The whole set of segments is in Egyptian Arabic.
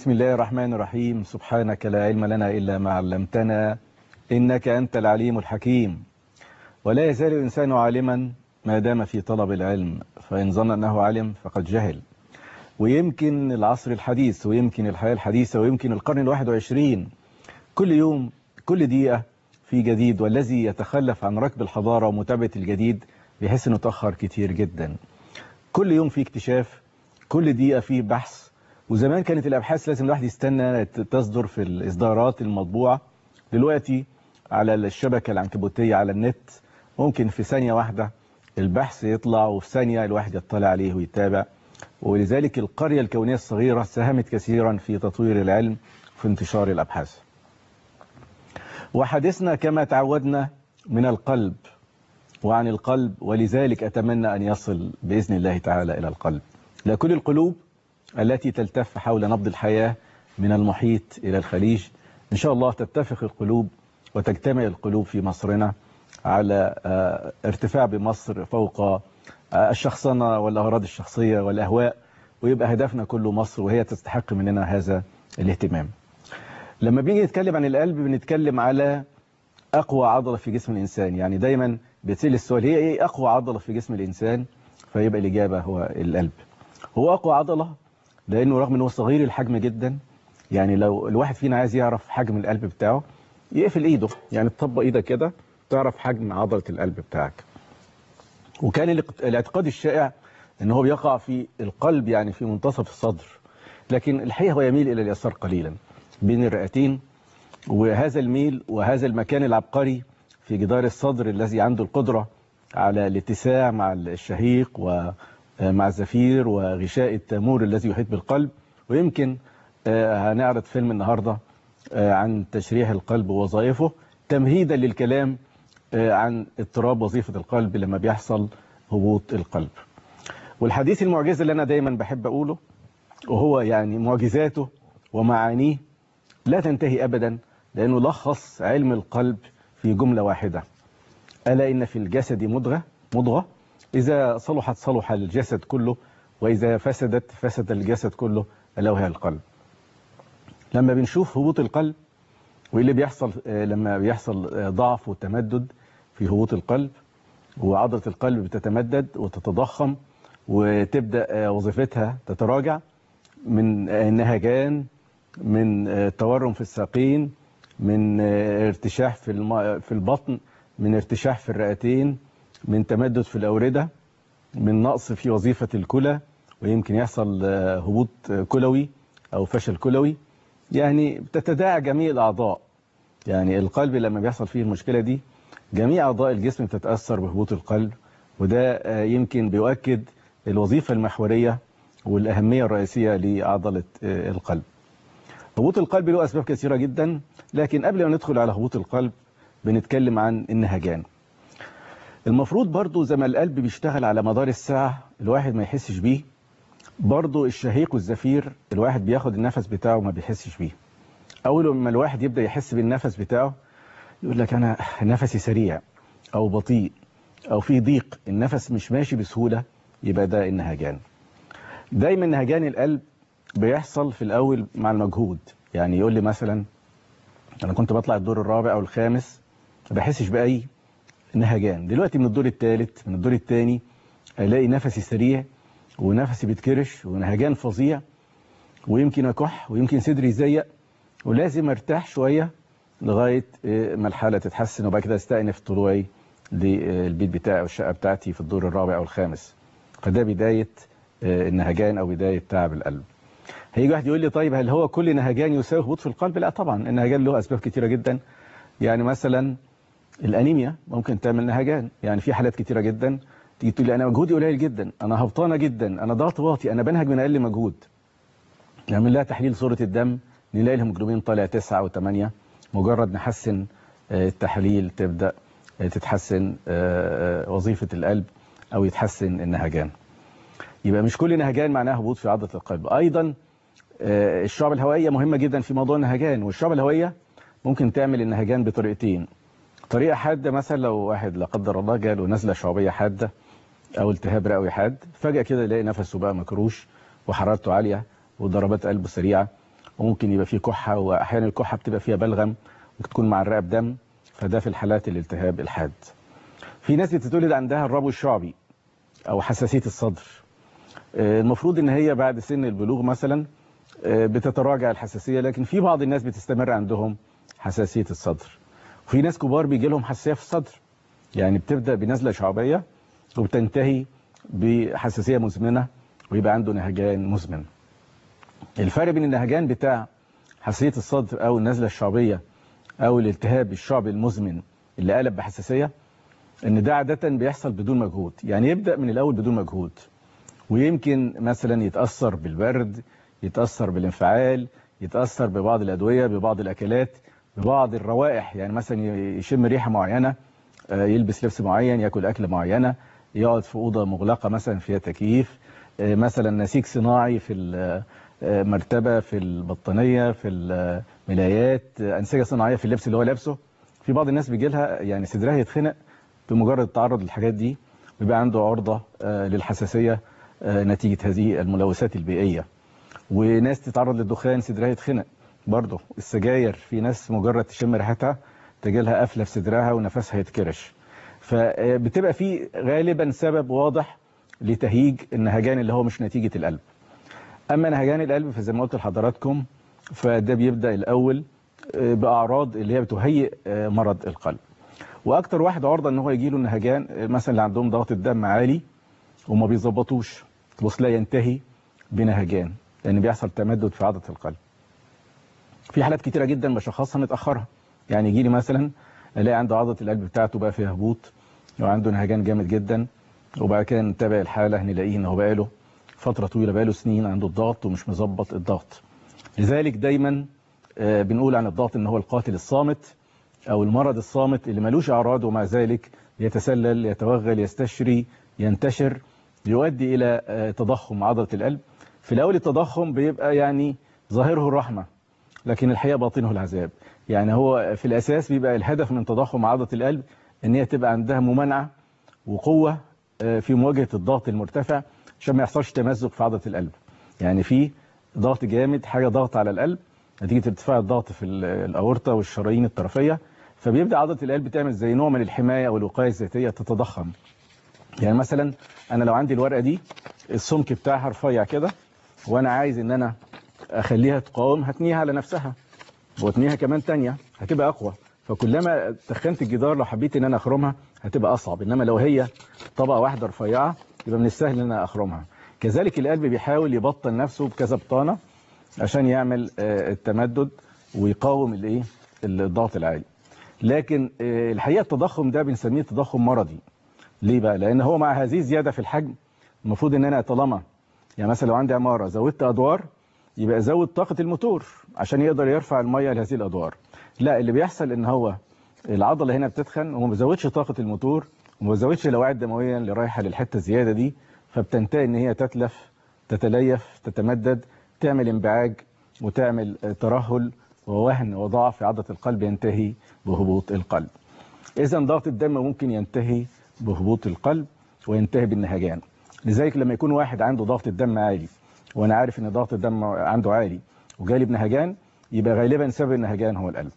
بسم الله الرحمن الرحيم سبحانك لا علم لنا إلا ما علمتنا إنك أنت العليم الحكيم ولا يزال الإنسان عالما ما دام في طلب العلم فإن ظن أنه علم فقد جهل ويمكن العصر الحديث ويمكن الحياة الحديثة ويمكن القرن الواحد وعشرين كل يوم كل دقيقة في جديد والذي يتخلف عن ركب الحضارة ومتابعة الجديد بيحس انه تأخر كتير جدا كل يوم في اكتشاف كل دقيقة في بحث وزمان كانت الأبحاث لازم الواحد يستنى تصدر في الإصدارات المطبوعة دلوقتي على الشبكة العنكبوتية على النت ممكن في ثانية واحدة البحث يطلع وفي ثانية الواحد يطلع عليه ويتابع ولذلك القرية الكونية الصغيرة ساهمت كثيرا في تطوير العلم في انتشار الأبحاث وحديثنا كما تعودنا من القلب وعن القلب ولذلك أتمنى أن يصل بإذن الله تعالى إلى القلب لكل القلوب التي تلتف حول نبض الحياة من المحيط إلى الخليج إن شاء الله تتفق القلوب وتجتمع القلوب في مصرنا على ارتفاع بمصر فوق الشخصنة والأغراض الشخصية والأهواء ويبقى هدفنا كله مصر وهي تستحق مننا هذا الاهتمام لما بنيجي نتكلم عن القلب بنتكلم على أقوى عضلة في جسم الإنسان يعني دايما بيتسأل السؤال هي إيه أقوى عضلة في جسم الإنسان فيبقى الإجابة هو القلب هو أقوى عضلة لأنه رغم أنه صغير الحجم جدا يعني لو الواحد فينا عايز يعرف حجم القلب بتاعه يقفل إيده يعني تطبق إيدك كده تعرف حجم عضلة القلب بتاعك وكان الاعتقاد الشائع ان هو بيقع في القلب يعني في منتصف الصدر لكن الحقيقة هو يميل إلى اليسار قليلا بين الرئتين وهذا الميل وهذا المكان العبقري في جدار الصدر الذي عنده القدرة على الاتساع مع الشهيق ومع الزفير وغشاء التامور الذي يحيط بالقلب ويمكن هنعرض فيلم النهاردة عن تشريح القلب ووظائفه تمهيدا للكلام عن اضطراب وظيفة القلب لما بيحصل هبوط القلب والحديث المعجزة اللي أنا دايما بحب أقوله وهو يعني معجزاته ومعانيه لا تنتهي أبدا لأنه لخص علم القلب في جملة واحدة ألا إن في الجسد مضغة مضغة إذا صلحت صلح الجسد كله وإذا فسدت فسد الجسد كله ألا وهي القلب لما بنشوف هبوط القلب وإيه اللي بيحصل لما بيحصل ضعف وتمدد في هبوط القلب وعضلة القلب بتتمدد وتتضخم وتبدأ وظيفتها تتراجع من نهجان من تورم في الساقين من ارتشاح في في البطن من ارتشاح في الرئتين من تمدد في الأوردة من نقص في وظيفة الكلى ويمكن يحصل هبوط كلوي أو فشل كلوي يعني بتتداعى جميع الأعضاء يعني القلب لما بيحصل فيه المشكلة دي جميع أعضاء الجسم بتتأثر بهبوط القلب وده يمكن بيؤكد الوظيفة المحورية والأهمية الرئيسية لعضلة القلب هبوط القلب له أسباب كثيرة جدا لكن قبل ما ندخل على هبوط القلب بنتكلم عن النهجان المفروض برضو زي ما القلب بيشتغل على مدار الساعة الواحد ما يحسش بيه برضو الشهيق والزفير الواحد بياخد النفس بتاعه ما بيحسش بيه أول ما الواحد يبدأ يحس بالنفس بتاعه يقول لك أنا نفسي سريع أو بطيء أو في ضيق النفس مش ماشي بسهولة يبقى ده النهجان دايما نهجان القلب بيحصل في الأول مع المجهود يعني يقول لي مثلا أنا كنت بطلع الدور الرابع أو الخامس ما بحسش بأي نهجان دلوقتي من الدور الثالث من الدور الثاني ألاقي نفسي سريع ونفسي بيتكرش ونهجان فظيع ويمكن أكح ويمكن صدري يزيق ولازم ارتاح شوية لغاية ما الحالة تتحسن وبعد كده استأنف طلوعي للبيت بتاعي أو الشقة بتاعتي في الدور الرابع أو الخامس فده بداية النهجان أو بداية تعب القلب هيجي واحد يقول لي طيب هل هو كل نهجان يساوي هبوط في القلب لا طبعا النهجان له أسباب كتيرة جدا يعني مثلا الأنيميا ممكن تعمل نهجان يعني في حالات كتيرة جدا تيجي تقول لي أنا مجهودي قليل جدا أنا هبطانة جدا أنا ضغط واطي أنا بنهج من أقل مجهود نعمل لها تحليل صورة الدم نلاقي الهيموجلوبين طالع 9 أو 8 مجرد نحسن التحليل تبدأ تتحسن وظيفة القلب أو يتحسن النهجان يبقى مش كل نهجان معناها هبوط في عضلة القلب أيضا الشعب الهوائية مهمة جدا في موضوع النهجان والشعب الهوائية ممكن تعمل النهجان بطريقتين طريقة حادة مثلا لو واحد لا قدر الله جاله نزلة شعبية حادة أو التهاب رئوي حاد فجأة كده يلاقي نفسه بقى مكروش وحرارته عالية وضربات قلبه سريعة وممكن يبقى فيه كحة وأحيانا الكحة بتبقى فيها بلغم ممكن تكون مع الرئة بدم فده في الحالات الالتهاب الحاد في ناس بتتولد عندها الربو الشعبي أو حساسية الصدر المفروض ان هي بعد سن البلوغ مثلا بتتراجع الحساسية لكن في بعض الناس بتستمر عندهم حساسية الصدر وفي ناس كبار بيجي لهم حساسية في الصدر يعني بتبدأ بنزلة شعبية وبتنتهي بحساسية مزمنة ويبقى عنده نهجان مزمن الفرق بين النهجان بتاع حساسية الصدر أو النزلة الشعبية أو الالتهاب الشعبي المزمن اللي قلب بحساسية ان ده عادة بيحصل بدون مجهود يعني يبدأ من الأول بدون مجهود ويمكن مثلا يتأثر بالبرد يتأثر بالانفعال يتأثر ببعض الأدوية ببعض الأكلات ببعض الروائح يعني مثلا يشم ريحة معينة يلبس لبس معين يأكل أكلة معينة يقعد في أوضة مغلقة مثلا فيها تكييف مثلا نسيج صناعي في المرتبة في البطانية في الملايات أنسجة صناعية في اللبس اللي هو لابسه في بعض الناس بيجي لها يعني صدرها يتخنق بمجرد التعرض للحاجات دي ويبقى عنده عرضة للحساسية نتيجة هذه الملوثات البيئية وناس تتعرض للدخان صدرها يتخنق برضه السجاير في ناس مجرد تشم ريحتها تجيلها قفلة في صدرها ونفسها يتكرش فبتبقى في غالبا سبب واضح لتهيج النهجان اللي هو مش نتيجة القلب أما نهجان القلب فزي ما قلت لحضراتكم فده بيبدأ الأول بأعراض اللي هي بتهيئ مرض القلب وأكتر واحد عرضة إن هو يجيله النهجان مثلا اللي عندهم ضغط الدم عالي وما بيظبطوش تبص لا ينتهي بنهجان لأن بيحصل تمدد في عضلة القلب في حالات كتيرة جدا بشخصها متأخرها يعني يجي لي مثلا الاقي عنده عضلة القلب بتاعته بقى فيها هبوط وعنده نهجان جامد جدا وبعد كده نتابع الحالة نلاقيه ان هو بقاله فترة طويلة بقاله سنين عنده الضغط ومش مظبط الضغط لذلك دايما بنقول عن الضغط ان هو القاتل الصامت او المرض الصامت اللي ملوش اعراض ومع ذلك يتسلل يتوغل يستشري ينتشر يؤدي الى تضخم عضلة القلب في الاول التضخم بيبقى يعني ظاهره الرحمة لكن الحقيقة باطنه العذاب يعني هو في الاساس بيبقى الهدف من تضخم عضلة القلب ان هي تبقى عندها ممانعة وقوة في مواجهة الضغط المرتفع عشان ما يحصلش تمزق في عضلة القلب يعني في ضغط جامد حاجة ضغط على القلب نتيجة ارتفاع الضغط في الأورطة والشرايين الطرفية فبيبدأ عضلة القلب تعمل زي نوع من الحماية أو الوقاية الذاتية تتضخم يعني مثلا أنا لو عندي الورقة دي السمك بتاعها رفيع كده وأنا عايز إن أنا أخليها تقاوم هتنيها على نفسها وتنيها كمان تانية هتبقى أقوى فكلما تخنت الجدار لو حبيت ان انا اخرمها هتبقى اصعب انما لو هي طبقه واحده رفيعه يبقى من السهل ان انا اخرمها كذلك القلب بيحاول يبطن نفسه بكذا بطانه عشان يعمل التمدد ويقاوم الايه الضغط العالي لكن الحقيقه التضخم ده بنسميه تضخم مرضي ليه بقى لان هو مع هذه الزياده في الحجم المفروض ان انا طالما يعني مثلا لو عندي عماره زودت ادوار يبقى ازود طاقه الموتور عشان يقدر يرفع الميه لهذه الادوار لا اللي بيحصل ان هو العضله هنا بتتخن وما بيزودش طاقه الموتور وما بيزودش الاوعيه الدمويه اللي رايحه للحته الزياده دي فبتنتهي ان هي تتلف تتليف تتمدد تعمل انبعاج وتعمل ترهل ووهن وضعف في عضله القلب ينتهي بهبوط القلب اذا ضغط الدم ممكن ينتهي بهبوط القلب وينتهي بالنهجان لذلك لما يكون واحد عنده ضغط الدم عالي وانا عارف ان ضغط الدم عنده عالي وجالي بنهجان يبقى غالبا سبب النهجان هو القلب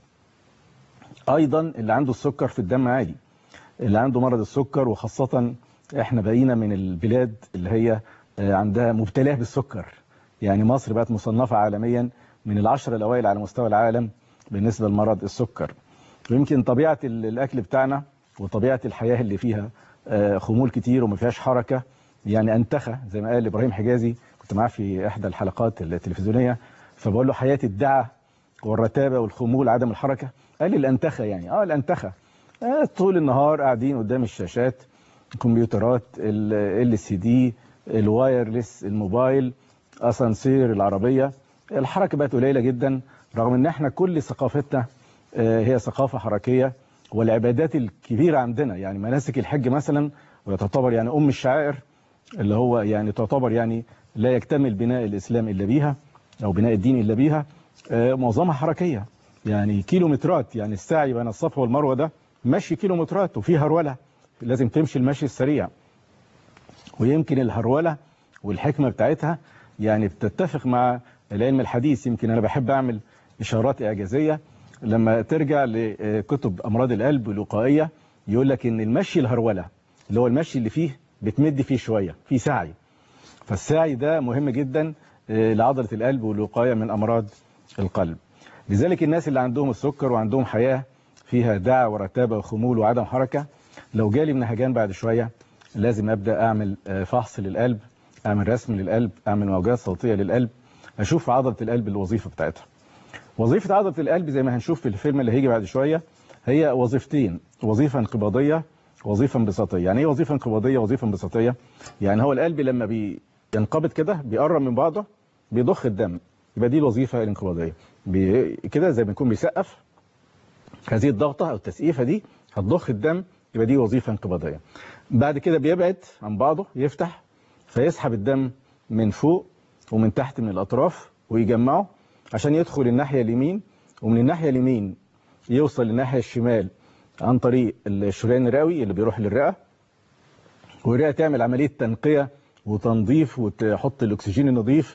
ايضا اللي عنده السكر في الدم عالي اللي عنده مرض السكر وخاصة احنا بقينا من البلاد اللي هي عندها مبتلاه بالسكر يعني مصر بقت مصنفة عالميا من العشرة الاوائل على مستوى العالم بالنسبة لمرض السكر ويمكن طبيعة الاكل بتاعنا وطبيعة الحياة اللي فيها خمول كتير وما فيهاش حركة يعني انتخى زي ما قال ابراهيم حجازي كنت معاه في احدى الحلقات التلفزيونية فبقول له حياة الدعة والرتابة والخمول عدم الحركة قال لي الانتخة يعني اه الانتخة آه طول النهار قاعدين قدام الشاشات الكمبيوترات ال سي دي الوايرلس الموبايل اسانسير العربية الحركة بقت قليلة جدا رغم ان احنا كل ثقافتنا آه هي ثقافة حركية والعبادات الكبيرة عندنا يعني مناسك الحج مثلا وتعتبر يعني ام الشعائر اللي هو يعني تعتبر يعني لا يكتمل بناء الاسلام الا بيها او بناء الدين الا بيها آه معظمها حركية يعني كيلومترات يعني السعي بين الصفا والمروة ده مشي كيلومترات وفي هرولة لازم تمشي المشي السريع ويمكن الهرولة والحكمة بتاعتها يعني بتتفق مع العلم الحديث يمكن انا بحب اعمل اشارات اعجازيه لما ترجع لكتب امراض القلب الوقائيه يقول لك ان المشي الهروله اللي هو المشي اللي فيه بتمد فيه شويه في سعي فالسعي ده مهم جدا لعضله القلب والوقايه من امراض القلب لذلك الناس اللي عندهم السكر وعندهم حياه فيها دع ورتابه وخمول وعدم حركه لو جالي من هجان بعد شويه لازم ابدا اعمل فحص للقلب اعمل رسم للقلب اعمل موجات صوتيه للقلب اشوف عضله القلب الوظيفه بتاعتها وظيفه عضله القلب زي ما هنشوف في الفيلم اللي هيجي بعد شويه هي وظيفتين وظيفه انقباضيه وظيفه انبساطيه يعني ايه وظيفه انقباضيه وظيفه انبساطيه يعني هو القلب لما بينقبض كده بيقرب من بعضه بيضخ الدم يبقى دي الوظيفه الانقباضيه بي... كده زي ما يكون بيسقف هذه الضغطه او التسقيفه دي هتضخ الدم يبقى دي وظيفه انقباضيه بعد كده بيبعد عن بعضه يفتح فيسحب الدم من فوق ومن تحت من الاطراف ويجمعه عشان يدخل الناحيه اليمين ومن الناحيه اليمين يوصل للناحيه الشمال عن طريق الشريان الرئوي اللي بيروح للرئه والرئه تعمل عمليه تنقيه وتنظيف وتحط الاكسجين النظيف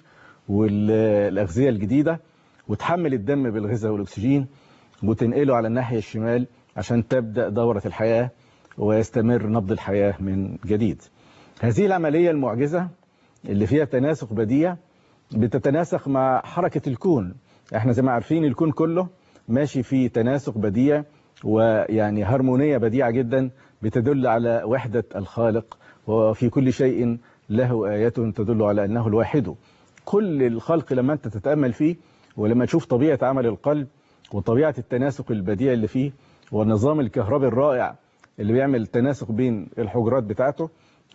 والاغذيه الجديده وتحمل الدم بالغذاء والاكسجين وتنقله على الناحيه الشمال عشان تبدا دوره الحياه ويستمر نبض الحياه من جديد. هذه العمليه المعجزه اللي فيها تناسق بديع بتتناسق مع حركه الكون. احنا زي ما عارفين الكون كله ماشي في تناسق بديع ويعني هرمونيه بديعه جدا بتدل على وحده الخالق وفي كل شيء له آية تدل على أنه الواحد كل الخلق لما أنت تتأمل فيه ولما تشوف طبيعة عمل القلب وطبيعة التناسق البديع اللي فيه والنظام الكهربي الرائع اللي بيعمل تناسق بين الحجرات بتاعته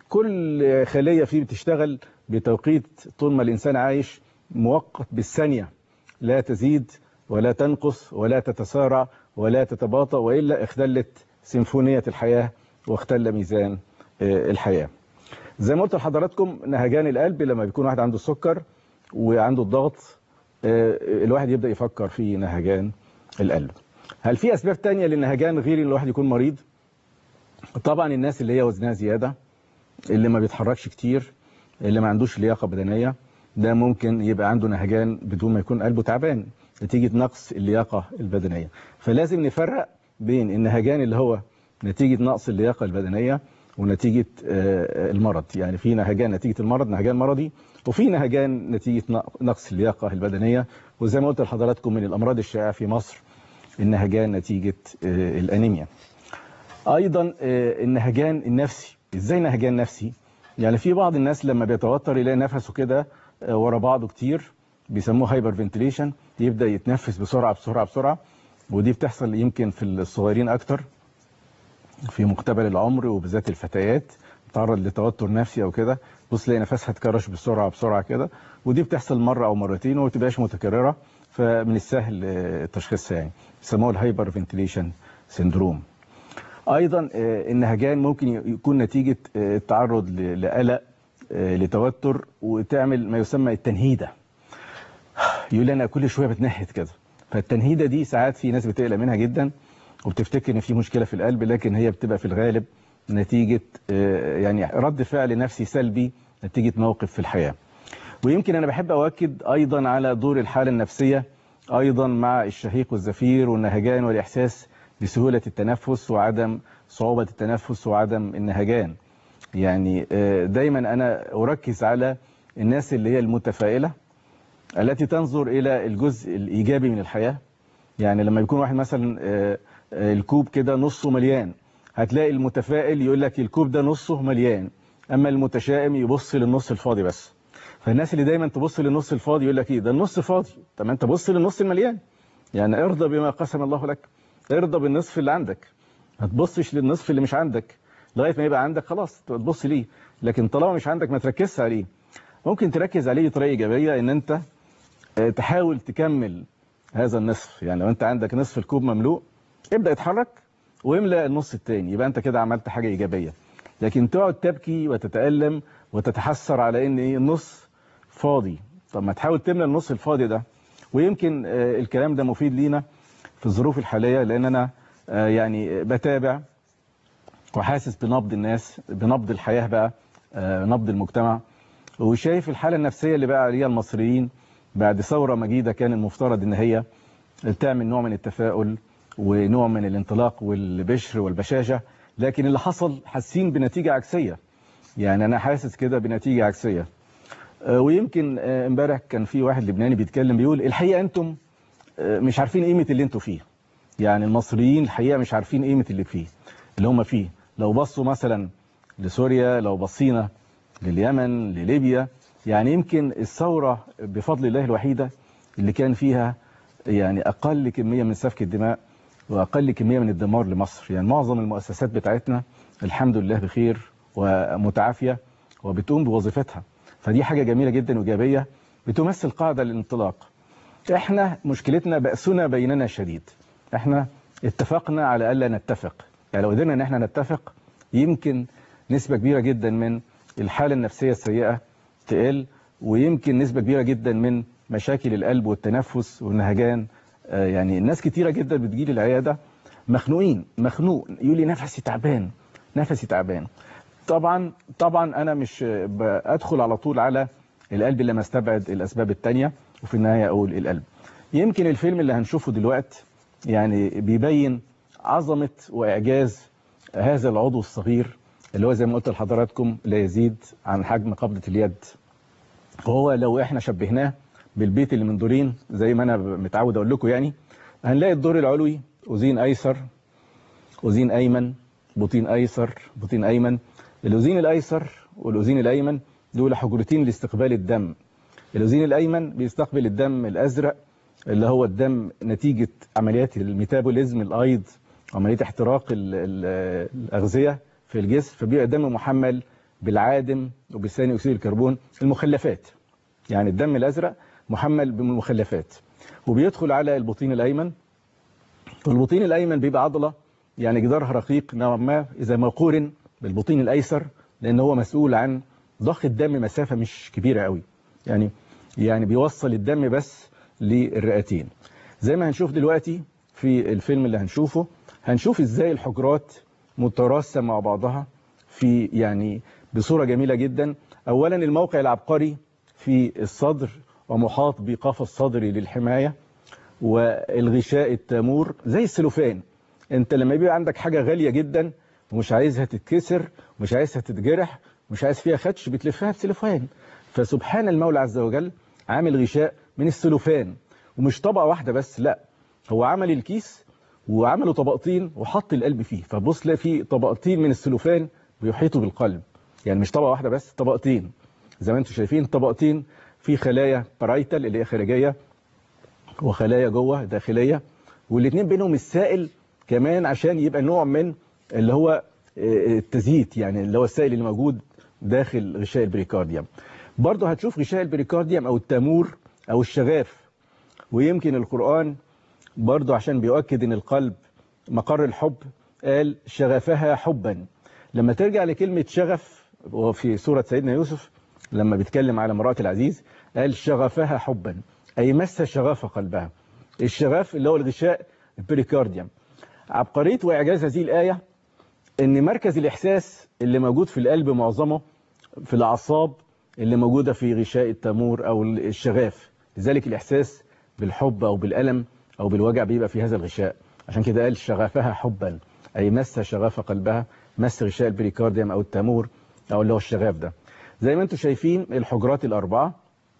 كل خلية فيه بتشتغل بتوقيت طول ما الإنسان عايش موقت بالثانية لا تزيد ولا تنقص ولا تتسارع ولا تتباطأ وإلا اختلت سيمفونية الحياة واختل ميزان الحياة زي ما قلت لحضراتكم نهجان القلب لما بيكون واحد عنده السكر وعنده الضغط الواحد يبدأ يفكر في نهجان القلب هل في أسباب تانية للنهجان غير ان الواحد يكون مريض طبعا الناس اللي هي وزنها زيادة اللي ما بيتحركش كتير اللي ما عندوش لياقة بدنية ده ممكن يبقى عنده نهجان بدون ما يكون قلبه تعبان نتيجة نقص اللياقة البدنية فلازم نفرق بين النهجان اللي هو نتيجة نقص اللياقة البدنية ونتيجة المرض يعني في نهجان نتيجة المرض نهجان مرضي وفي نهجان نتيجة نقص اللياقة البدنية وزي ما قلت لحضراتكم من الأمراض الشائعة في مصر النهجان نتيجة الأنيميا أيضا النهجان النفسي إزاي نهجان نفسي يعني في بعض الناس لما بيتوتر يلاقي نفسه كده ورا بعضه كتير بيسموه هايبر فنتليشن يبدأ يتنفس بسرعة بسرعة بسرعة ودي بتحصل يمكن في الصغيرين أكتر في مقتبل العمر وبالذات الفتيات تعرض لتوتر نفسي او كده بص تلاقي نفسها اتكرش بسرعه بسرعه كده ودي بتحصل مره او مرتين وما بتبقاش متكرره فمن السهل تشخيصها يعني بيسموها الهايبر فنتليشن سندروم ايضا النهجان ممكن يكون نتيجه التعرض لقلق لتوتر وتعمل ما يسمى التنهيده يقول انا كل شويه بتنهد كده فالتنهيده دي ساعات في ناس بتقلق منها جدا وبتفتكر ان في مشكله في القلب لكن هي بتبقى في الغالب نتيجه يعني رد فعل نفسي سلبي نتيجه موقف في الحياه. ويمكن انا بحب اؤكد ايضا على دور الحاله النفسيه ايضا مع الشهيق والزفير والنهجان والاحساس بسهوله التنفس وعدم صعوبه التنفس وعدم النهجان. يعني دايما انا اركز على الناس اللي هي المتفائله التي تنظر الى الجزء الايجابي من الحياه. يعني لما يكون واحد مثلا الكوب كده نصه مليان هتلاقي المتفائل يقول لك الكوب ده نصه مليان اما المتشائم يبص للنص الفاضي بس فالناس اللي دايما تبص للنص الفاضي يقول لك ايه ده النص فاضي طب انت بص للنص المليان يعني ارضى بما قسم الله لك ارضى بالنصف اللي عندك ما تبصش للنصف اللي مش عندك لغايه ما يبقى عندك خلاص تبص ليه لكن طالما مش عندك ما تركزش عليه ممكن تركز عليه بطريقه ايجابيه ان انت تحاول تكمل هذا النصف يعني لو انت عندك نصف الكوب مملوء ابدا اتحرك واملى النص الثاني يبقى انت كده عملت حاجه ايجابيه لكن تقعد تبكي وتتالم وتتحسر على ان ايه النص فاضي طب ما تحاول تملى النص الفاضي ده ويمكن الكلام ده مفيد لينا في الظروف الحاليه لان انا يعني بتابع وحاسس بنبض الناس بنبض الحياه بقى نبض المجتمع وشايف الحاله النفسيه اللي بقى عليها المصريين بعد ثورة مجيدة كان المفترض ان هي تعمل نوع من التفاؤل ونوع من الانطلاق والبشر والبشاشة لكن اللي حصل حاسين بنتيجة عكسية يعني انا حاسس كده بنتيجة عكسية ويمكن امبارح كان في واحد لبناني بيتكلم بيقول الحقيقة انتم مش عارفين قيمة اللي انتم فيه يعني المصريين الحقيقة مش عارفين قيمة اللي فيه اللي هم فيه لو بصوا مثلا لسوريا لو بصينا لليمن لليبيا يعني يمكن الثورة بفضل الله الوحيدة اللي كان فيها يعني أقل كمية من سفك الدماء وأقل كمية من الدمار لمصر يعني معظم المؤسسات بتاعتنا الحمد لله بخير ومتعافية وبتقوم بوظيفتها فدي حاجة جميلة جدا وإيجابية بتمثل قاعدة للانطلاق احنا مشكلتنا بأسنا بيننا شديد احنا اتفقنا على ألا نتفق يعني لو قدرنا ان احنا نتفق يمكن نسبة كبيرة جدا من الحالة النفسية السيئة تقل ويمكن نسبة كبيرة جدا من مشاكل القلب والتنفس والنهجان يعني الناس كتيرة جدا بتجيلي العيادة مخنوقين مخنوق يقول لي نفسي تعبان نفسي تعبان طبعا طبعا انا مش ادخل على طول على القلب لما استبعد الاسباب التانية وفي النهاية اقول القلب يمكن الفيلم اللي هنشوفه دلوقتي يعني بيبين عظمة واعجاز هذا العضو الصغير اللي هو زي ما قلت لحضراتكم لا يزيد عن حجم قبضة اليد وهو لو احنا شبهناه بالبيت اللي من دورين زي ما انا متعود اقول لكم يعني هنلاقي الدور العلوي أذين أيسر أذين أيمن بطين أيسر بطين أيمن الأذين الأيسر والأذين الأيمن دول حجرتين لاستقبال الدم الأذين الأيمن بيستقبل الدم الأزرق اللي هو الدم نتيجة عمليات الميتابوليزم الأيض عملية احتراق ال ال الأغذية في الجسم فبيبقى الدم محمل بالعادم وبثاني أكسيد الكربون المخلفات يعني الدم الأزرق محمل بالمخلفات وبيدخل على البطين الأيمن والبطين الأيمن بيبقى عضلة يعني جدارها رقيق نوعا ما إذا ما قورن بالبطين الأيسر لأن هو مسؤول عن ضخ الدم مسافة مش كبيرة قوي يعني يعني بيوصل الدم بس للرئتين زي ما هنشوف دلوقتي في الفيلم اللي هنشوفه هنشوف ازاي الحجرات متراسة مع بعضها في يعني بصورة جميلة جدا اولا الموقع العبقري في الصدر ومحاط بقفص صدري للحماية والغشاء التامور زي السلوفان انت لما يبقى عندك حاجة غالية جدا ومش عايزها تتكسر ومش عايزها تتجرح مش عايز فيها خدش بتلفها بسلوفان فسبحان المولى عز وجل عامل غشاء من السلوفان ومش طبقة واحدة بس لا هو عمل الكيس وعمله طبقتين وحط القلب فيه فبص تلاقي فيه طبقتين من السلوفان بيحيطوا بالقلب يعني مش طبقة واحدة بس طبقتين زي ما انتم شايفين طبقتين في خلايا بارايتال اللي هي خارجية وخلايا جوه داخلية والاثنين بينهم السائل كمان عشان يبقى نوع من اللي هو التزييت يعني اللي هو السائل اللي موجود داخل غشاء البريكارديوم برضه هتشوف غشاء البريكارديوم او التامور او الشغاف ويمكن القرآن برضه عشان بيؤكد ان القلب مقر الحب قال شغفها حبا لما ترجع لكلمة شغف وفي سورة سيدنا يوسف لما بيتكلم على امرأة العزيز قال شغفها حبا أي مس شغف قلبها الشغف اللي هو الغشاء البريكارديوم عبقرية وإعجاز هذه الآية ان مركز الإحساس اللي موجود في القلب معظمه في الأعصاب اللي موجودة في غشاء التامور أو الشغاف لذلك الإحساس بالحب أو بالألم أو بالوجع بيبقى في هذا الغشاء عشان كده قال شغفها حبا أي مس شغف قلبها مس غشاء البريكارديوم أو التامور أو اللي هو الشغاف ده زي ما انتم شايفين الحجرات الأربعة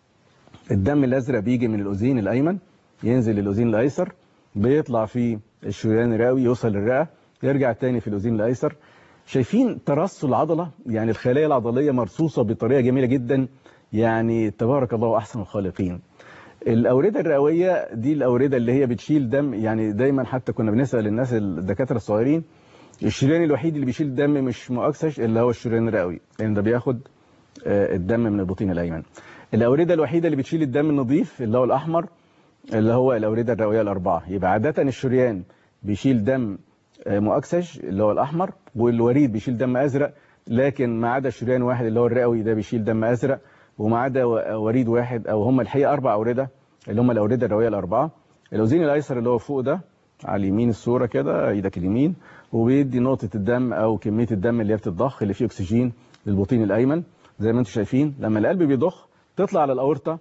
الدم الأزرق بيجي من الأذين الأيمن ينزل للأذين الأيسر بيطلع في الشريان الرئوي يوصل للرئة يرجع تاني في الأذين الأيسر شايفين ترسل العضلة يعني الخلايا العضلية مرصوصة بطريقة جميلة جدا يعني تبارك الله أحسن الخالقين الأوردة الرئوية دي الأوردة اللي هي بتشيل دم يعني دايما حتى كنا بنسأل الناس الدكاترة الصغيرين الشريان الوحيد اللي بيشيل دم مش مؤكسج اللي هو الشريان الرئوي لأن يعني ده بياخد الدم من البطين الأيمن الأوردة الوحيدة اللي بتشيل الدم النظيف اللي هو الأحمر اللي هو الأوردة الرئوية الأربعة يبقى عادة الشريان بيشيل دم مؤكسج اللي هو الأحمر والوريد بيشيل دم أزرق لكن ما عدا شريان واحد اللي هو الرئوي ده بيشيل دم أزرق وما عدا وريد واحد أو هم الحقيقة أربع أوردة اللي هم الأوردة الرئوية الأربعة الأوزين الأيسر اللي هو فوق ده على اليمين الصورة كده ايدك اليمين وبيدي نقطة الدم أو كمية الدم اللي هي بتتضخ اللي فيه أكسجين للبطين الأيمن زي ما انتم شايفين لما القلب بيضخ تطلع على الأورطة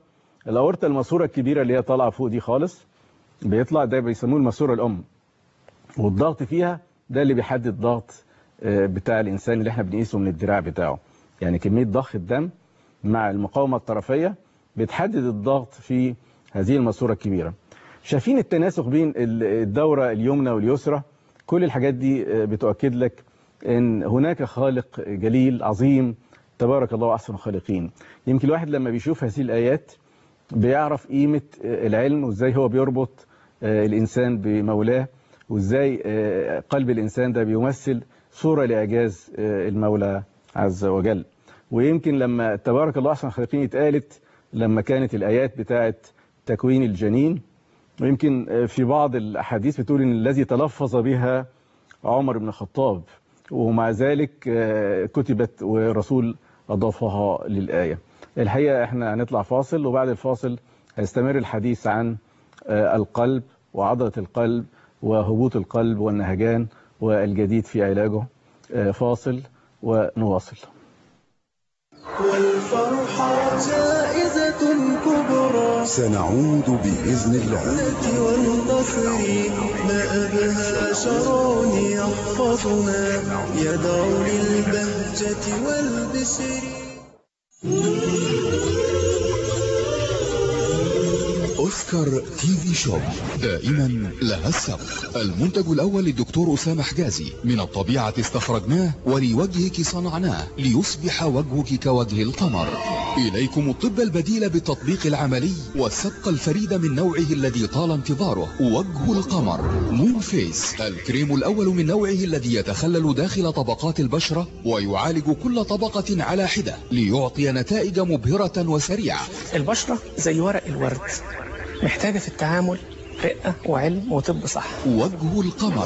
الاورطه الماسوره الكبيره اللي هي طالعه فوق دي خالص بيطلع ده بيسموه الماسوره الام والضغط فيها ده اللي بيحدد الضغط بتاع الانسان اللي احنا بنقيسه من الدراع بتاعه يعني كميه ضخ الدم مع المقاومه الطرفيه بتحدد الضغط في هذه الماسوره الكبيره شايفين التناسق بين الدوره اليمنى واليسرى كل الحاجات دي بتؤكد لك ان هناك خالق جليل عظيم تبارك الله احسن الخالقين يمكن الواحد لما بيشوف هذه الايات بيعرف قيمه العلم وازاي هو بيربط الانسان بمولاه وازاي قلب الانسان ده بيمثل صوره لاعجاز المولى عز وجل ويمكن لما تبارك الله احسن الخالقين اتقالت لما كانت الايات بتاعه تكوين الجنين ويمكن في بعض الاحاديث بتقول ان الذي تلفظ بها عمر بن الخطاب ومع ذلك كتبت ورسول اضافها للايه الحقيقه احنا هنطلع فاصل وبعد الفاصل هيستمر الحديث عن القلب وعضله القلب وهبوط القلب والنهجان والجديد في علاجه فاصل ونواصل والفرحة جائزة كبرى سنعود بإذن الله والنصر ما أبهى شرون يحفظنا يدعو للبهجة والبشر أوسكار تي في شوب دائما لها السبق المنتج الأول للدكتور أسامة حجازي من الطبيعة استخرجناه ولوجهك صنعناه ليصبح وجهك كوجه القمر إليكم الطب البديل بالتطبيق العملي والسبق الفريد من نوعه الذي طال انتظاره وجه القمر مون فيس الكريم الأول من نوعه الذي يتخلل داخل طبقات البشرة ويعالج كل طبقة على حدة ليعطي نتائج مبهرة وسريعة البشرة زي ورق الورد محتاجة في التعامل رقة وعلم وطب صح وجه القمر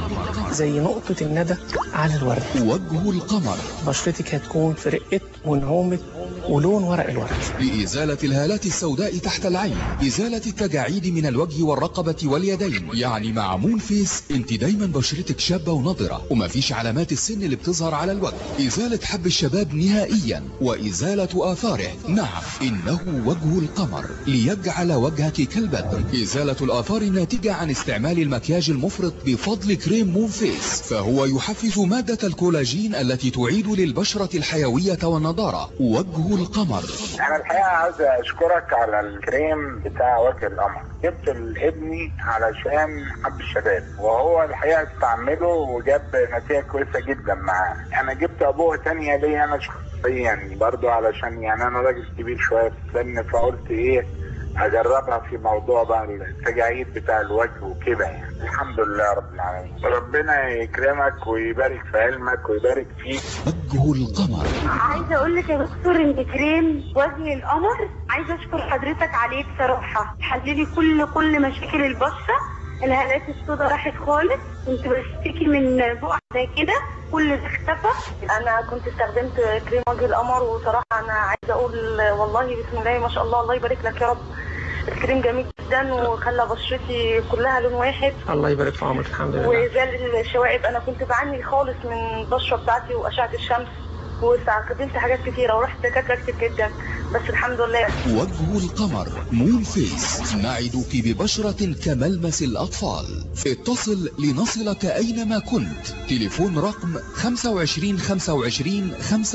زي نقطة الندى على الورد وجه القمر بشرتك هتكون في رقة ونعومة ولون ورق الورد لإزالة الهالات السوداء تحت العين إزالة التجاعيد من الوجه والرقبة واليدين يعني مع مون فيس انت دايما بشرتك شابة ونضرة ومفيش علامات السن اللي بتظهر على الوجه إزالة حب الشباب نهائيا وإزالة آثاره نعم إنه وجه القمر ليجعل وجهك كالبدر إزالة الآثار الناتجة عن استعمال المكياج المفرط بفضل كريم مون فيس فهو يحفز مادة الكولاجين التي تعيد للبشرة الحيوية والنضارة وجه القمر انا الحقيقه عاوز اشكرك على الكريم بتاع وجه القمر جبت لابني علشان حب الشباب وهو الحقيقه استعمله وجاب نتيجه كويسه جدا معاه انا جبت ابوه تانية ليا انا شخصيا برضو علشان يعني انا راجل كبير شويه في السن فقلت ايه اجربها في موضوع بقى التجاعيد بتاع الوجه وكده يعني الحمد لله رب العالمين ربنا يكرمك ويبارك في علمك ويبارك فيك وجه القمر عايزه اقول لك يا دكتور ان كريم وجه القمر عايزه اشكر حضرتك عليه بصراحه حللي كل كل مشاكل البشره الهالات السوداء راحت خالص كنت بشتكي من بقع زي كده كل ده اختفى انا كنت استخدمت كريم وجه القمر وصراحه انا عايزه اقول والله بسم الله ما شاء الله الله يبارك لك يا رب الكريم جميل جدا وخلى بشرتي كلها لون واحد الله يبارك في عمرك الحمد لله وزال الشوائب انا كنت بعاني خالص من البشره بتاعتي واشعه الشمس واستخدمت حاجات كتيره ورحت دكاتره كتير جدا بس الحمد لله وجه القمر مون فيس نعدك ببشرة كملمس الأطفال اتصل لنصلك أينما كنت تليفون رقم 25 25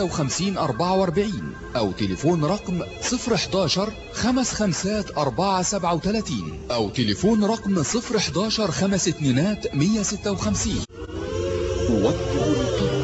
55 44 أو تليفون رقم 011 خمس خمسات 4 37 أو تليفون رقم 011 خمس اتنينات 156 وجه القمر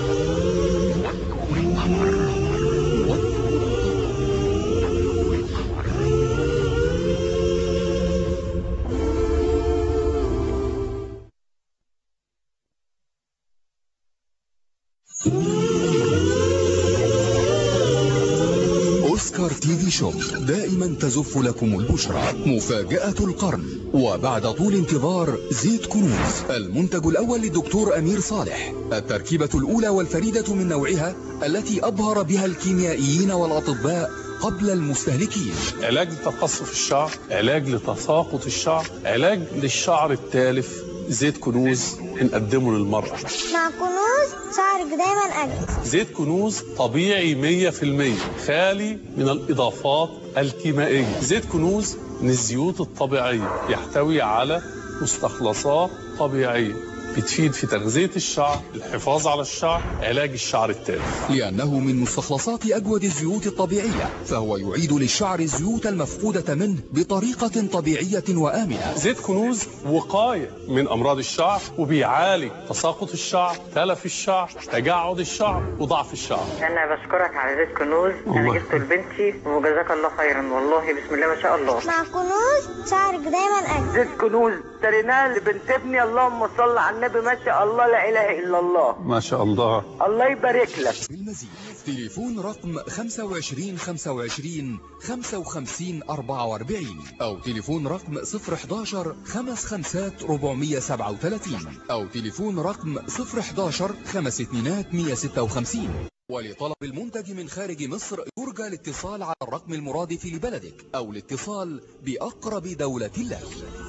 أوسكار تي في شوب دائما تزف لكم البشرى مفاجأة القرن وبعد طول انتظار زيت كنوز المنتج الأول للدكتور أمير صالح التركيبة الأولى والفريدة من نوعها التي أبهر بها الكيميائيين والأطباء قبل المستهلكين علاج لتقصف الشعر علاج لتساقط الشعر علاج للشعر التالف زيت كنوز بنقدمه للمرأة مع كنوز شعرك دايما أجمل زيت كنوز طبيعي 100% خالي من الإضافات الكيميائية زيت كنوز من الزيوت الطبيعية يحتوي على مستخلصات طبيعية بتفيد في تغذية الشعر الحفاظ على الشعر علاج الشعر التالف لأنه من مستخلصات أجود الزيوت الطبيعية فهو يعيد للشعر الزيوت المفقودة منه بطريقة طبيعية وآمنة زيت كنوز وقاية من أمراض الشعر وبيعالج تساقط الشعر تلف الشعر تجعد الشعر وضعف الشعر انا بشكرك على زيت كنوز انا الله. جبته لبنتي وجزاك الله خيرا والله بسم الله ما شاء الله مع كنوز شعرك دايما أجمل زيت كنوز اشتريناه لبنت ابني اللهم صل على النبي ما شاء الله لا اله الا الله ما شاء الله الله يبارك لك بالمزيد تليفون رقم 25 25 55 44 أو تليفون رقم 011 55 437 أو تليفون رقم 011 5 2 156 ولطلب المنتج من خارج مصر يرجى الاتصال على الرقم المرادف لبلدك أو الاتصال بأقرب دولة لك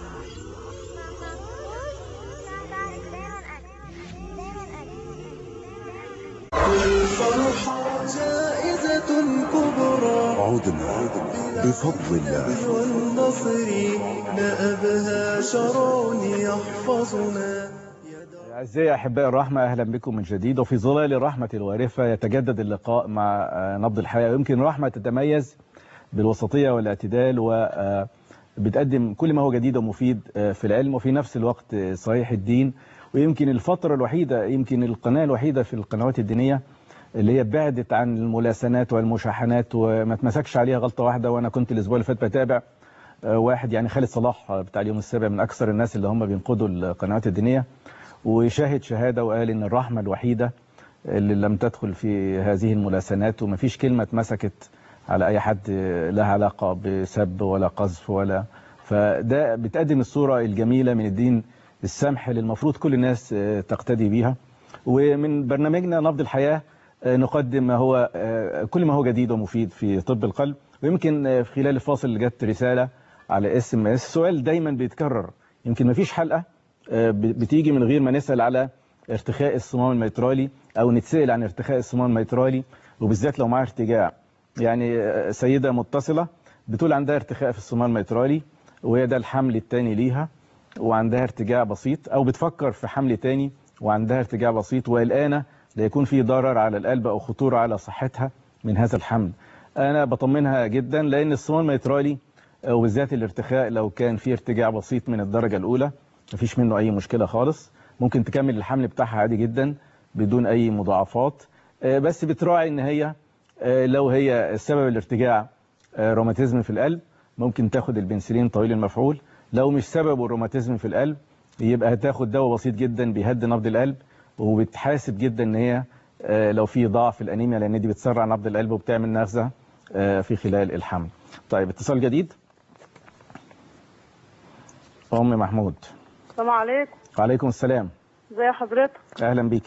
والفرحة جائزة كبرى عدنا بفضل الله والنصر نأبها شرع يحفظنا أعزائي أحباء الرحمة أهلا بكم من جديد وفي ظلال الرحمة الوارفة يتجدد اللقاء مع آه، نبض الحياة يمكن الرحمة تتميز بالوسطية والاعتدال وبتقدم كل ما هو جديد ومفيد آه، في العلم وفي نفس الوقت آه، صحيح الدين ويمكن الفترة الوحيدة يمكن القناة الوحيدة في القنوات الدينية اللي هي بعدت عن الملاسنات والمشاحنات وما تمسكش عليها غلطة واحدة وأنا كنت الأسبوع اللي فات بتابع آه، واحد يعني خالد صلاح آه، بتاع اليوم السابع من أكثر الناس اللي هم بينقضوا القنوات الدينية وشاهد شهادة وقال إن الرحمة الوحيدة اللي لم تدخل في هذه الملاسنات ومفيش كلمة اتمسكت على أي حد لها علاقة بسب ولا قذف ولا فده بتقدم الصورة الجميلة من الدين السمح اللي المفروض كل الناس آه، تقتدي بيها ومن برنامجنا نبض الحياة آه، نقدم ما هو آه، كل ما هو جديد ومفيد في طب القلب ويمكن آه، في خلال الفاصل جت رسالة على اس ام اس سؤال دايما بيتكرر يمكن مفيش حلقة آه، ب- بتيجي من غير ما نسأل على ارتخاء الصمام الميترالي او نتسأل عن ارتخاء الصمام الميترالي وبالذات لو معاه ارتجاع يعني آه، سيدة متصلة بتقول عندها ارتخاء في الصمام الميترالي وهي ده الحمل الثاني ليها وعندها ارتجاع بسيط او بتفكر في حمل تاني وعندها ارتجاع بسيط وقلقانه لا يكون في ضرر على القلب او خطوره على صحتها من هذا الحمل انا بطمنها جدا لان الصمام الميترالي آه، وبالذات الارتخاء لو كان في ارتجاع بسيط من الدرجه الاولى مفيش منه اي مشكله خالص ممكن تكمل الحمل بتاعها عادي جدا بدون اي مضاعفات آه، بس بتراعي ان هي آه، لو هي سبب الارتجاع آه، روماتيزم في القلب ممكن تاخد البنسلين طويل المفعول لو مش سببه الروماتيزم في القلب يبقى هتاخد دواء بسيط جدا بيهدي نبض القلب وبتحاسب جدا ان هي آه، لو في ضعف في الانيميا لان دي بتسرع نبض القلب وبتعمل نغزه آه، في خلال الحمل. طيب اتصال جديد ام محمود السلام عليكم وعليكم السلام ازي حضرتك اهلا بيك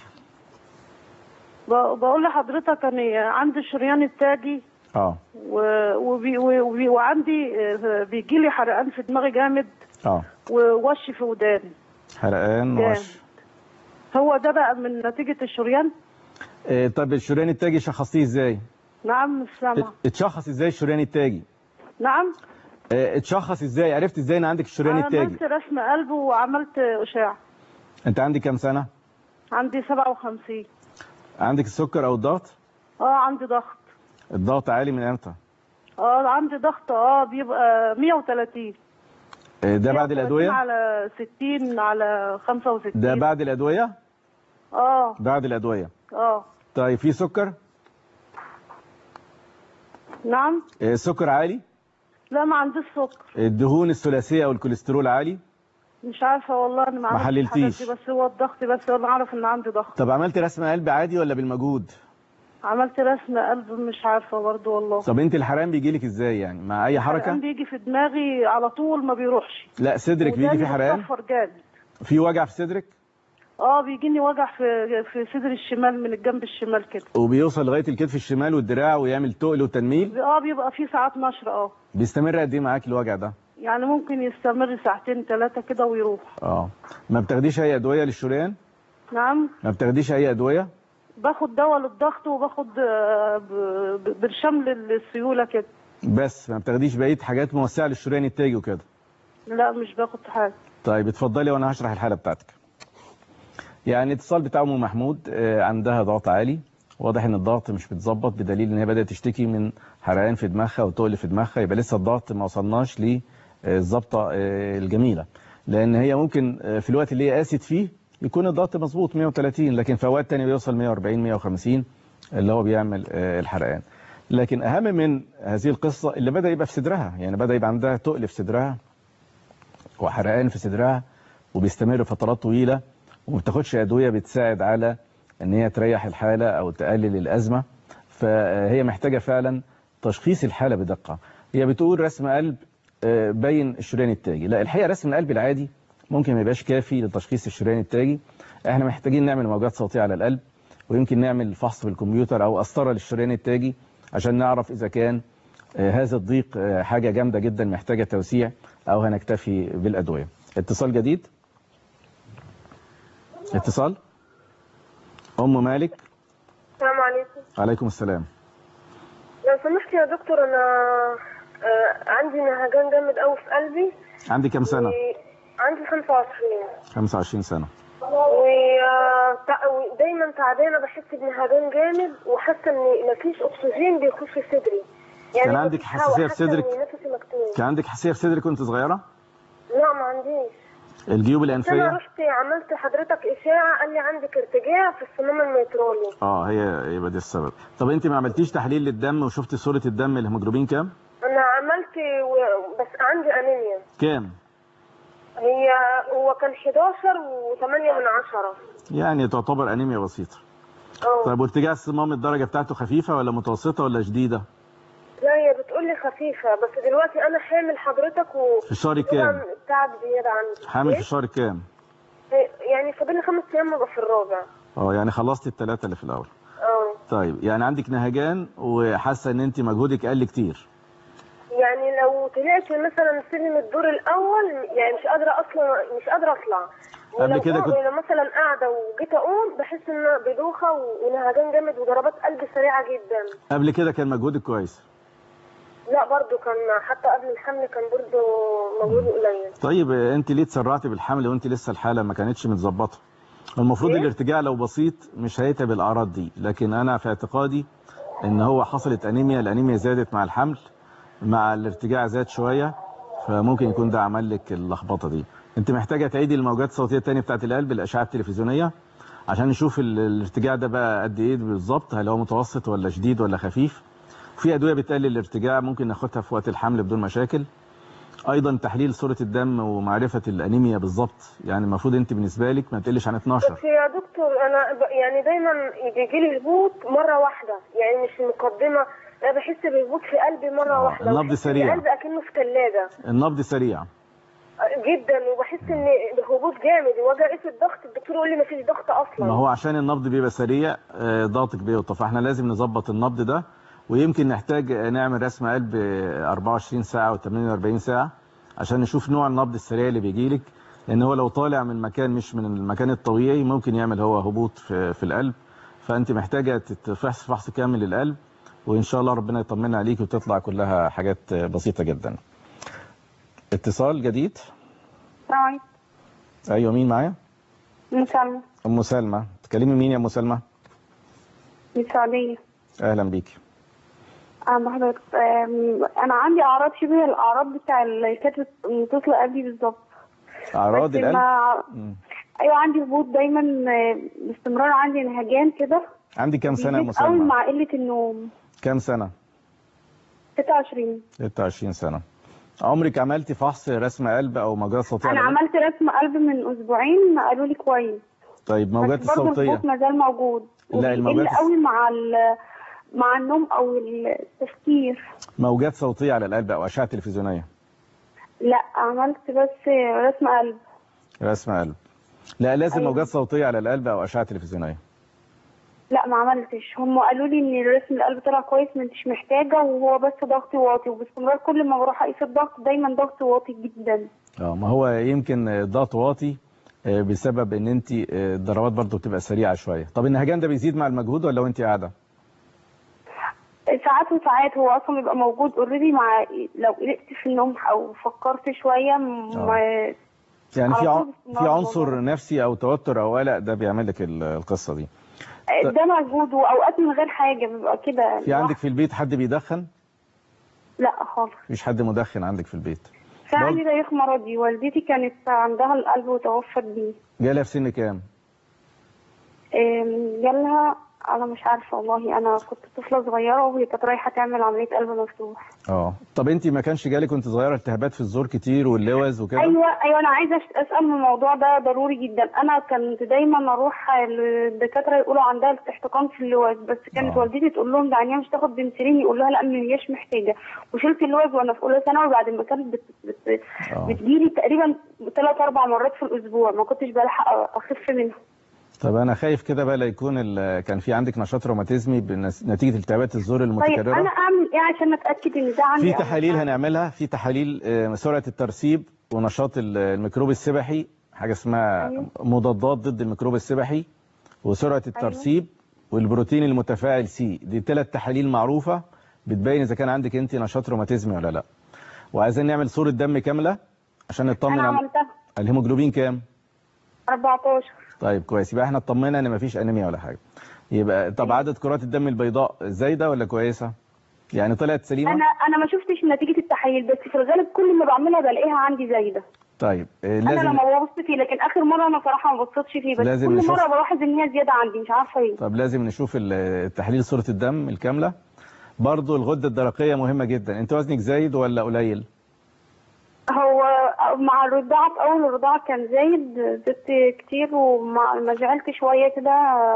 ب- بقول لحضرتك انا عندي شريان التاجي اه و- وبي وبي وعندي آه، بيجي لي حرقان في دماغي جامد اه ووش في وداني حرقان جامد. وش هو ده بقى من نتيجة الشريان آه، طب الشريان التاجي شخصتيه ازاي؟ نعم مش سامع اتشخص ازاي الشريان التاجي؟ نعم آه، اتشخص ازاي؟ عرفت ازاي ان عندك الشريان التاجي؟ عملت رسم قلب وعملت اشاعة انت عندك كام سنه؟ عندي 57 عندك السكر او الضغط؟ اه عندي ضغط الضغط عالي من امتى؟ اه عندي ضغط اه بيبقى 130 آه، ده بعد 130 الادويه؟ على 60 على 65 ده بعد الادويه؟ اه بعد الادويه اه طيب في سكر؟ نعم آه، السكر عالي؟ لا ما عنديش سكر الدهون الثلاثيه والكوليسترول عالي؟ مش عارفه والله انا ما ما عملتش الحاجات حللتيش. دي، بس هو الضغط بس انا اعرف ان عندي ضغط طب عملت رسم قلب عادي ولا بالمجهود؟ عملت رسم قلب مش عارفه برضه والله طب انت الحرقان بيجي لك ازاي يعني؟ مع اي الحرقان حركه؟ بيجي في دماغي على طول ما بيروحش لا صدرك بيجي وداني فيه حرقان؟ بتصفر جامد في وجع في صدرك؟ اه بيجيني وجع في في صدر الشمال من الجنب الشمال كده وبيوصل لغايه الكتف الشمال والدراع ويعمل تقل وتنميل؟ اه بيبقى في ساعات نشر اه بيستمر قد ايه معاك الوجع ده؟ يعني ممكن يستمر ساعتين ثلاثة كده ويروح اه ما بتاخديش اي ادويه للشريان نعم ما بتاخديش اي ادويه باخد دواء للضغط وباخد آه، ب- ب- برشام للسيولة كده بس ما بتاخديش بقيه حاجات موسعه للشريان التاجي وكده لا مش باخد حاجة طيب اتفضلي وانا هشرح الحاله بتاعتك يعني اتصال بتاع ام محمود آه، عندها ضغط عالي واضح ان الضغط مش بيتظبط بدليل ان هي بدات تشتكي من حرقان في دماغها وتقل في دماغها يبقى لسه الضغط ما وصلناش للظبطه آه، الجميله لان هي ممكن آه، في الوقت اللي هي قاست فيه يكون الضغط مظبوط 130 لكن في اوقات تانية بيوصل 140 150 اللي هو بيعمل آه، الحرقان لكن اهم من هذه القصه اللي بدا يبقى في صدرها يعني بدا يبقى عندها تقل في صدرها وحرقان في صدرها وبيستمر فترات طويلة وما بتاخدش أدوية بتساعد على إن هي تريح الحالة أو تقلل الأزمة فهي محتاجة فعلا تشخيص الحالة بدقة هي بتقول رسم قلب آه، بين الشريان التاجي لا الحقيقة رسم القلب العادي ممكن ما يبقاش كافي لتشخيص الشريان التاجي احنا محتاجين نعمل موجات صوتية على القلب ويمكن نعمل فحص بالكمبيوتر أو قسطرة للشريان التاجي عشان نعرف إذا كان آه، هذا الضيق آه، حاجة جامدة جدا محتاجة توسيع أو هنكتفي بالأدوية اتصال جديد اتصال أم مالك السلام عليكم عليكم السلام لو سمحت يا دكتور انا آه، عندي نهجان جامد قوي في قلبي عندي كام سنة؟ عندي 25 25 سنة ودايما تعبانه بحس بنهجان جامد وحاسه ان مفيش اكسجين بيخش في صدري يعني كان عندك مفيش حساسية هوا، في حاسة صدرك؟ إن نفسي مكتوم كان عندك حساسية في صدرك وأنت صغيرة؟ لا ما عنديش الجيوب بس انا الأنفية؟ رحت عملت حضرتك اشاعه قال لي عندك ارتجاع في الصمام الميترالي اه هي يبقى ده السبب طب انت ما عملتيش تحليل للدم وشفتي صورة الدم الهيموجلوبين كام؟ انا عملت و... بس عندي انيميا كام؟ هي هو كان 11 و8 من 10 يعني تعتبر أنيميا بسيطة اه طيب وارتجاع الصمام الدرجة بتاعته خفيفة ولا متوسطة ولا شديدة؟ لا هي بتقول لي خفيفه بس دلوقتي انا حامل حضرتك و في الشهر طبعاً كام؟ التعب زياده عندي حامل في إيه؟ الشهر كام؟ يعني فاضل لي خمس ايام ابقى في الرابع اه يعني خلصتي الثلاثة اللي في الأول اه طيب يعني عندك نهجان وحاسة ان انت مجهودك قل كتير يعني لو طلعت مثلا سلم الدور الاول يعني مش قادره اصلا مش قادره اطلع قبل ولو كده قا- كنت- لو مثلا قاعده وجيت اقوم بحس ان أنا بدوخه و- ونهجان جامد وضربات قلب سريعه جدا قبل كده كان مجهودك كويس لا برضو كان حتى قبل الحمل كان برضو مجهودي قليل طيب آه، انت ليه تسرعتي بالحمل وانت لسه الحالة ما كانتش متظبطة المفروض إيه؟ الارتجاع لو بسيط مش هيتعب الأعراض دي لكن أنا في اعتقادي ان هو حصلت أنيميا الأنيميا زادت مع الحمل مع الارتجاع زاد شوية فممكن يكون ده عمل لك اللخبطة دي انت محتاجة تعيدي الموجات الصوتية التانية بتاعت القلب الأشعة التلفزيونية عشان نشوف ال- الارتجاع ده بقى قد ايه بالظبط هل هو متوسط ولا شديد ولا خفيف في أدوية بتقلل الارتجاع ممكن ناخدها في وقت الحمل بدون مشاكل ايضا تحليل صورة الدم ومعرفة الانيميا بالظبط يعني المفروض انت بالنسبة لك ما تقلش عن 12 بس يا دكتور انا ب- يعني دايما بيجي لي هبوط مره واحده يعني مش مقدمه انا بحس بهبوط في قلبي مره آه، واحده النبض وبحس سريع. القلب اكنه في ثلاجه النبض سريع جدا وبحس ان بهبوط جامد واجي اقيس الضغط الدكتور يقول لي مفيش ضغط اصلا ما هو عشان النبض بيبقى سريع آه، ضغطك بيوطى فاحنا لازم نظبط النبض ده ويمكن نحتاج آه، نعمل رسم قلب آه، 24 ساعة و 48 ساعة عشان نشوف نوع النبض السريع اللي بيجي لك لان هو لو طالع من مكان مش من المكان الطبيعي ممكن يعمل هو هبوط في, في القلب فانت محتاجة تتفحص فحص كامل للقلب وان شاء الله ربنا يطمنا عليك وتطلع كلها حاجات آه، بسيطة جدا اتصال جديد السلام عليكم ايوه مين معايا من سلمى ام سلمى تكلمي مين يا ام سلمى من السعودية اهلا بيكي أنا بحضرتك أم، أنا عندي أعراض شبه الأعراض بتاع اللي كانت متصلة قبلي بالظبط اعراض بس القلب ما- مم. أيوة عندي هبوط دايما آه، باستمرار عندي نهجان كده عندي كام سنة يا ام بيزيد قوي سلمى مع قلة النوم كام سنة 26 26 سنة عمرك عملتي فحص رسم قلب او موجات صوتية أنا على القلب؟ عملت رسم قلب من أسبوعين قالوا لي كويس طيب موجات بس برضه الصوتية الهبوط ما زال موجود لا، وبيقل الموجات الس- قوي مع ال- مع النوم أو التفكير موجات صوتية على القلب او اشعة تلفزيونية لا عملت بس رسم قلب رسم قلب لا لازم أيوة. موجات صوتية على القلب او اشعة تلفزيونية لا ما عملتش هم قالوا لي ان رسم القلب طلع كويس ما انتش محتاجه وهو بس ضغطي واطي وباستمرار كل ما بروح اقيس الضغط دايما ضغطي واطي جدا اه ما هو يمكن الضغط واطي آه، بسبب ان انت آه، الضربات برضو بتبقى سريعه شويه طب النهجان ده بيزيد مع المجهود ولا وانت قاعده ساعات وساعات هو اصلا بيبقى موجود اوريدي مع لو قلقت في النوم او فكرت شويه ما يعني في على ع- طول في استمرار عنصر نفسي او توتر او قلق ده بيعمل لك ال- القصه دي ده موجود واوقات من غير حاجه بيبقى كده في عندك في البيت حد بيدخن لا خالص مفيش حد مدخن عندك في البيت في عندي ريح مرضي والدتي كانت عندها القلب وتوفت بيه جالها في سن كام أم، جالها انا مش عارفه والله انا كنت طفله صغيره وهي كانت رايحه تعمل عمليه قلب مفتوح اه طب انت ما كانش جالك وانت صغيره التهابات في الزور كتير واللوز وكده ايوه ايوه انا عايزه أش- اسال من الموضوع ده ضروري جدا انا كنت دايما اروح للدكاتره يقولوا عندها احتقان في اللوز بس كانت آه. والدتي تقول لهم ده عينيها مش تاخد بنسلين يقول لها لا ما هياش محتاجه وشلت اللوز وانا في اولى ثانوي بعد ما كانت بت... بت... آه. بتجيلي تقريبا ثلاث اربع مرات في الاسبوع ما كنتش بلحق اخف منها طب انا خايف كده بقى لا يكون ال- كان في عندك نشاط روماتيزمي بنس- نتيجه التهابات الزور طيب المتكرره انا اعمل ايه عشان اتاكد ان ده عندي في أو مش تحاليل عندي؟ هنعملها في تحاليل آه، سرعه الترسيب ونشاط ال- الميكروب السبحي حاجه اسمها أيوة. مضادات ضد الميكروب السبحي وسرعه الترسيب والبروتين المتفاعل سي دي ثلاث تحاليل معروفه بتبين اذا كان عندك انت نشاط روماتيزمي ولا لا وعايزين نعمل صوره دم كامله عشان نطمن انا على عملتها الهيموجلوبين كام 14 طيب كويس يبقى احنا اطمنا ان مفيش انيميا ولا حاجه يبقى طب عدد كرات الدم البيضاء زايده ولا كويسه يعني طلعت سليمه انا انا ما شفتش نتيجه التحاليل بس في الغالب كل ما بعملها بلاقيها عندي زايده طيب آه، انا لازم لما ببص فيه لكن اخر مره انا صراحه ما بصيتش فيه بس لازم كل نشوف. مره بلاحظ ان هي زياده عندي مش عارفه ايه طب لازم نشوف ال- التحليل صورة الدم الكاملة برضو الغدة الدرقية مهمة جدا انت وزنك زايد ولا قليل هو مع الرضاعه في اول الرضاعه كان زايد زدت كتير وما ما زعلت شويه كده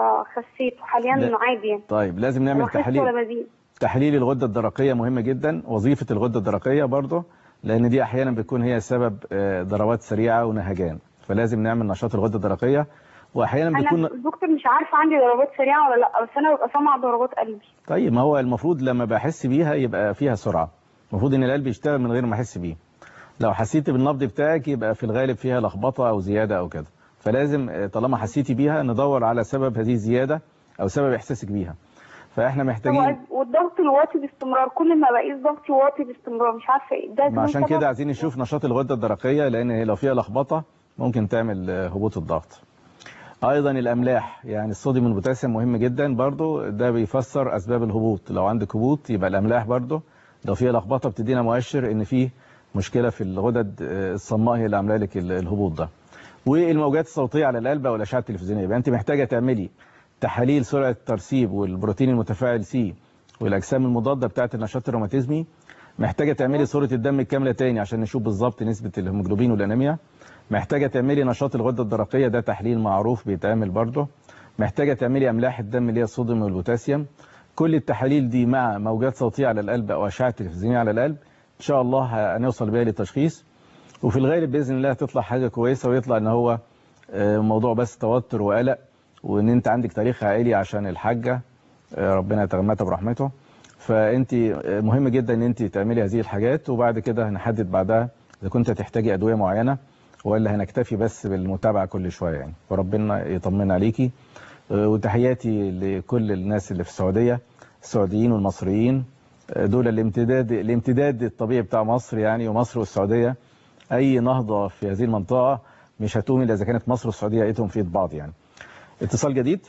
خسيت وحاليا لا. عادي يعني طيب لازم ما نعمل خسيت ولا تحليل بزيد تحليل الغدة الدرقية مهمة جدا وظيفة الغدة الدرقية برضو لان دي احيانا بتكون هي سبب آه، ضربات سريعة ونهجان فلازم نعمل نشاط الغدة الدرقية واحيانا انا بتكون الدكتور مش عارفه عندي ضربات سريعه ولا لا بس انا ببقى سامعه ضربات قلبي طيب ما هو المفروض لما بحس بيها يبقى فيها سرعة المفروض ان القلب يشتغل من غير ما احس بيه لو حسيت بالنبض بتاعك يبقى في الغالب فيها لخبطة او زيادة او كده فلازم آه، طالما حسيتي بيها ندور على سبب هذه الزيادة او سبب احساسك بيها فاحنا محتاجين هو والضغط الواطي باستمرار كل ما بقيس ضغطي واطي باستمرار مش عارفه ايه ده ما عشان سبب؟ كده عايزين نشوف نشاط الغدة الدرقية لان لو فيها لخبطة ممكن تعمل آه، هبوط الضغط ايضا الاملاح يعني الصوديوم والبوتاسيوم مهم جدا برضو ده بيفسر اسباب الهبوط لو عندك هبوط يبقى الاملاح برضو لو فيها لخبطه بتدينا مؤشر ان في مشكله في الغدد آه، الصماء هي اللي عامله لك ال- الهبوط ده والموجات الصوتيه على القلب او الاشعه التلفزيونيه يبقى انت محتاجه تعملي تحاليل سرعه الترسيب والبروتين المتفاعل سي والاجسام المضاده بتاعه النشاط الروماتيزمي محتاجه تعملي صوره الدم الكامله تاني عشان نشوف بالظبط نسبه الهيموجلوبين والانيميا محتاجه تعملي نشاط الغده الدرقيه ده تحليل معروف بيتعمل برضه محتاجه تعملي املاح الدم اللي هي الصوديوم والبوتاسيوم كل التحاليل دي مع موجات صوتيه على القلب او اشعه تلفزيونيه على القلب ان شاء الله هنوصل بيها للتشخيص وفي الغالب باذن الله تطلع حاجه كويسه ويطلع ان هو آه، موضوع بس توتر وقلق وان انت عندك تاريخ عائلي عشان الحاجه آه، ربنا يتغمدها برحمته فانت آه، مهم جدا ان انت تعملي هذه الحاجات وبعد كده هنحدد بعدها اذا كنت هتحتاجي ادويه معينه ولا هنكتفي بس بالمتابعه كل شويه يعني وربنا يطمن عليكي آه، وتحياتي لكل الناس اللي في السعوديه السعوديين والمصريين آه، دول الامتداد الامتداد الطبيعي بتاع مصر يعني ومصر والسعوديه اي نهضه في هذه المنطقه مش هتقوم الا اذا كانت مصر والسعوديه لقيتهم في ايد بعض يعني اتصال جديد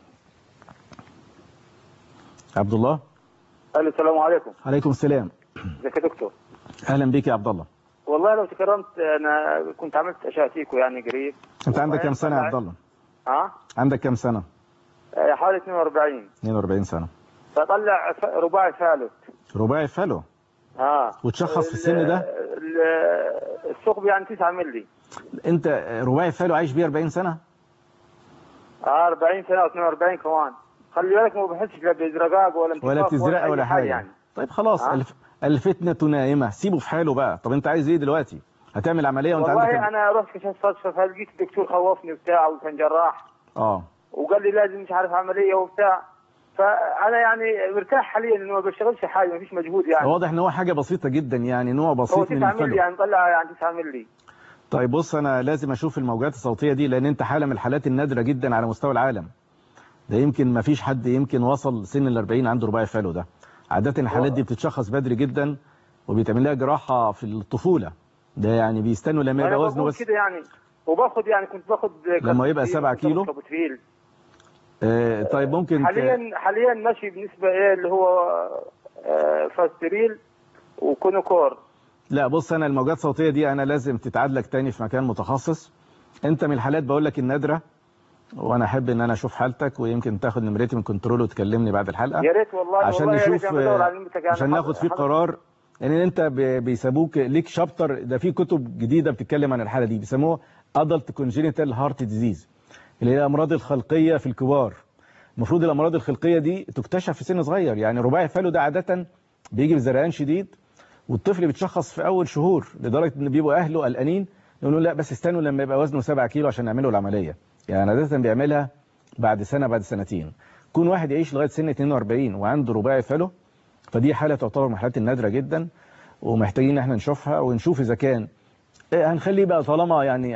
عبد الله الو السلام عليكم عليكم السلام ازيك يا دكتور اهلا بيك يا عبد الله والله لو تكرمت انا كنت عملت اشعه فيكو يعني قريب انت عندك كام سنه يا عبد الله ها عندك كام سنه آه، حوالي 42 42 سنه فطلع ف- رباعي ثالث رباعي فلو اه وتشخص في السن ده ال- الثقب يعني 9 مللي انت رباعي فلو عايش بيه 40 سنه اه 40 سنه و42 كمان خلي بالك ما بحسش لا بازرقاق ولا انتفاخ ولا بتزرق أي ولا حاجه يعني طيب خلاص آه. الف... الفتنه نائمه سيبه في حاله بقى طب انت عايز ايه دلوقتي هتعمل عمليه وانت والله عندك انا رحت كشفت صدفه فلقيت الدكتور خوفني وبتاع وكان جراح اه وقال لي لازم مش عارف عمليه وبتاع فانا يعني مرتاح حاليا انه ما بشتغلش حاجه ما فيش مجهود يعني واضح ان هو حاجه بسيطه جدا يعني نوع هو بسيط من 9 مللي الفلو يعني طلع يعني 9 مللي طيب بص انا لازم اشوف الموجات الصوتيه دي لان انت حاله من الحالات النادره جدا على مستوى العالم ده يمكن ما فيش حد يمكن وصل سن ال 40 عنده رباعي فالو ده عاده الحالات دي بتتشخص بدري جدا وبيتعمل لها جراحه في الطفوله ده يعني بيستنوا لما انا يبقى وزنه بقول بس كده يعني وباخد يعني كنت باخد لما يبقى كابوتفيل 7 وكنت كيلو؟ باخد كابوتفيل. آه طيب ممكن ت- حاليا حاليا ماشي بالنسبه ايه اللي هو آه، فاستريل وكونوكور لا بص انا الموجات الصوتيه دي انا لازم تتعاد لك تاني في مكان متخصص انت من الحالات بقول لك النادره وانا احب ان انا اشوف حالتك ويمكن تاخد نمرتي من كنترول وتكلمني بعد الحلقه يا ريت والله عشان والله يا ريت نشوف أنا بدور على نمرتك يعني عشان ناخد حضرتك- فيه قرار لان انت ب- بيسموك ليك شابتر ده في كتب جديده بتتكلم عن الحاله دي بيسموها ادلت كونجينيتال هارت ديزيز اللي هي الامراض الخلقيه في الكبار المفروض الامراض الخلقيه دي تكتشف في سن صغير يعني رباعي فالو ده عاده بيجي بزرقان شديد والطفل بيتشخص في اول شهور لدرجه ان بيبقوا اهله قلقانين يقولوا لا بس استنوا لما يبقى وزنه 7 كيلو عشان نعمل له العمليه يعني عاده بيعملها بعد سنه بعد سنتين كون واحد يعيش لغايه سن 42 وعنده رباعي فالو فدي حاله تعتبر من الحالات النادره جدا ومحتاجين ان احنا نشوفها ونشوف اذا كان إيه هنخليه بقى طالما يعني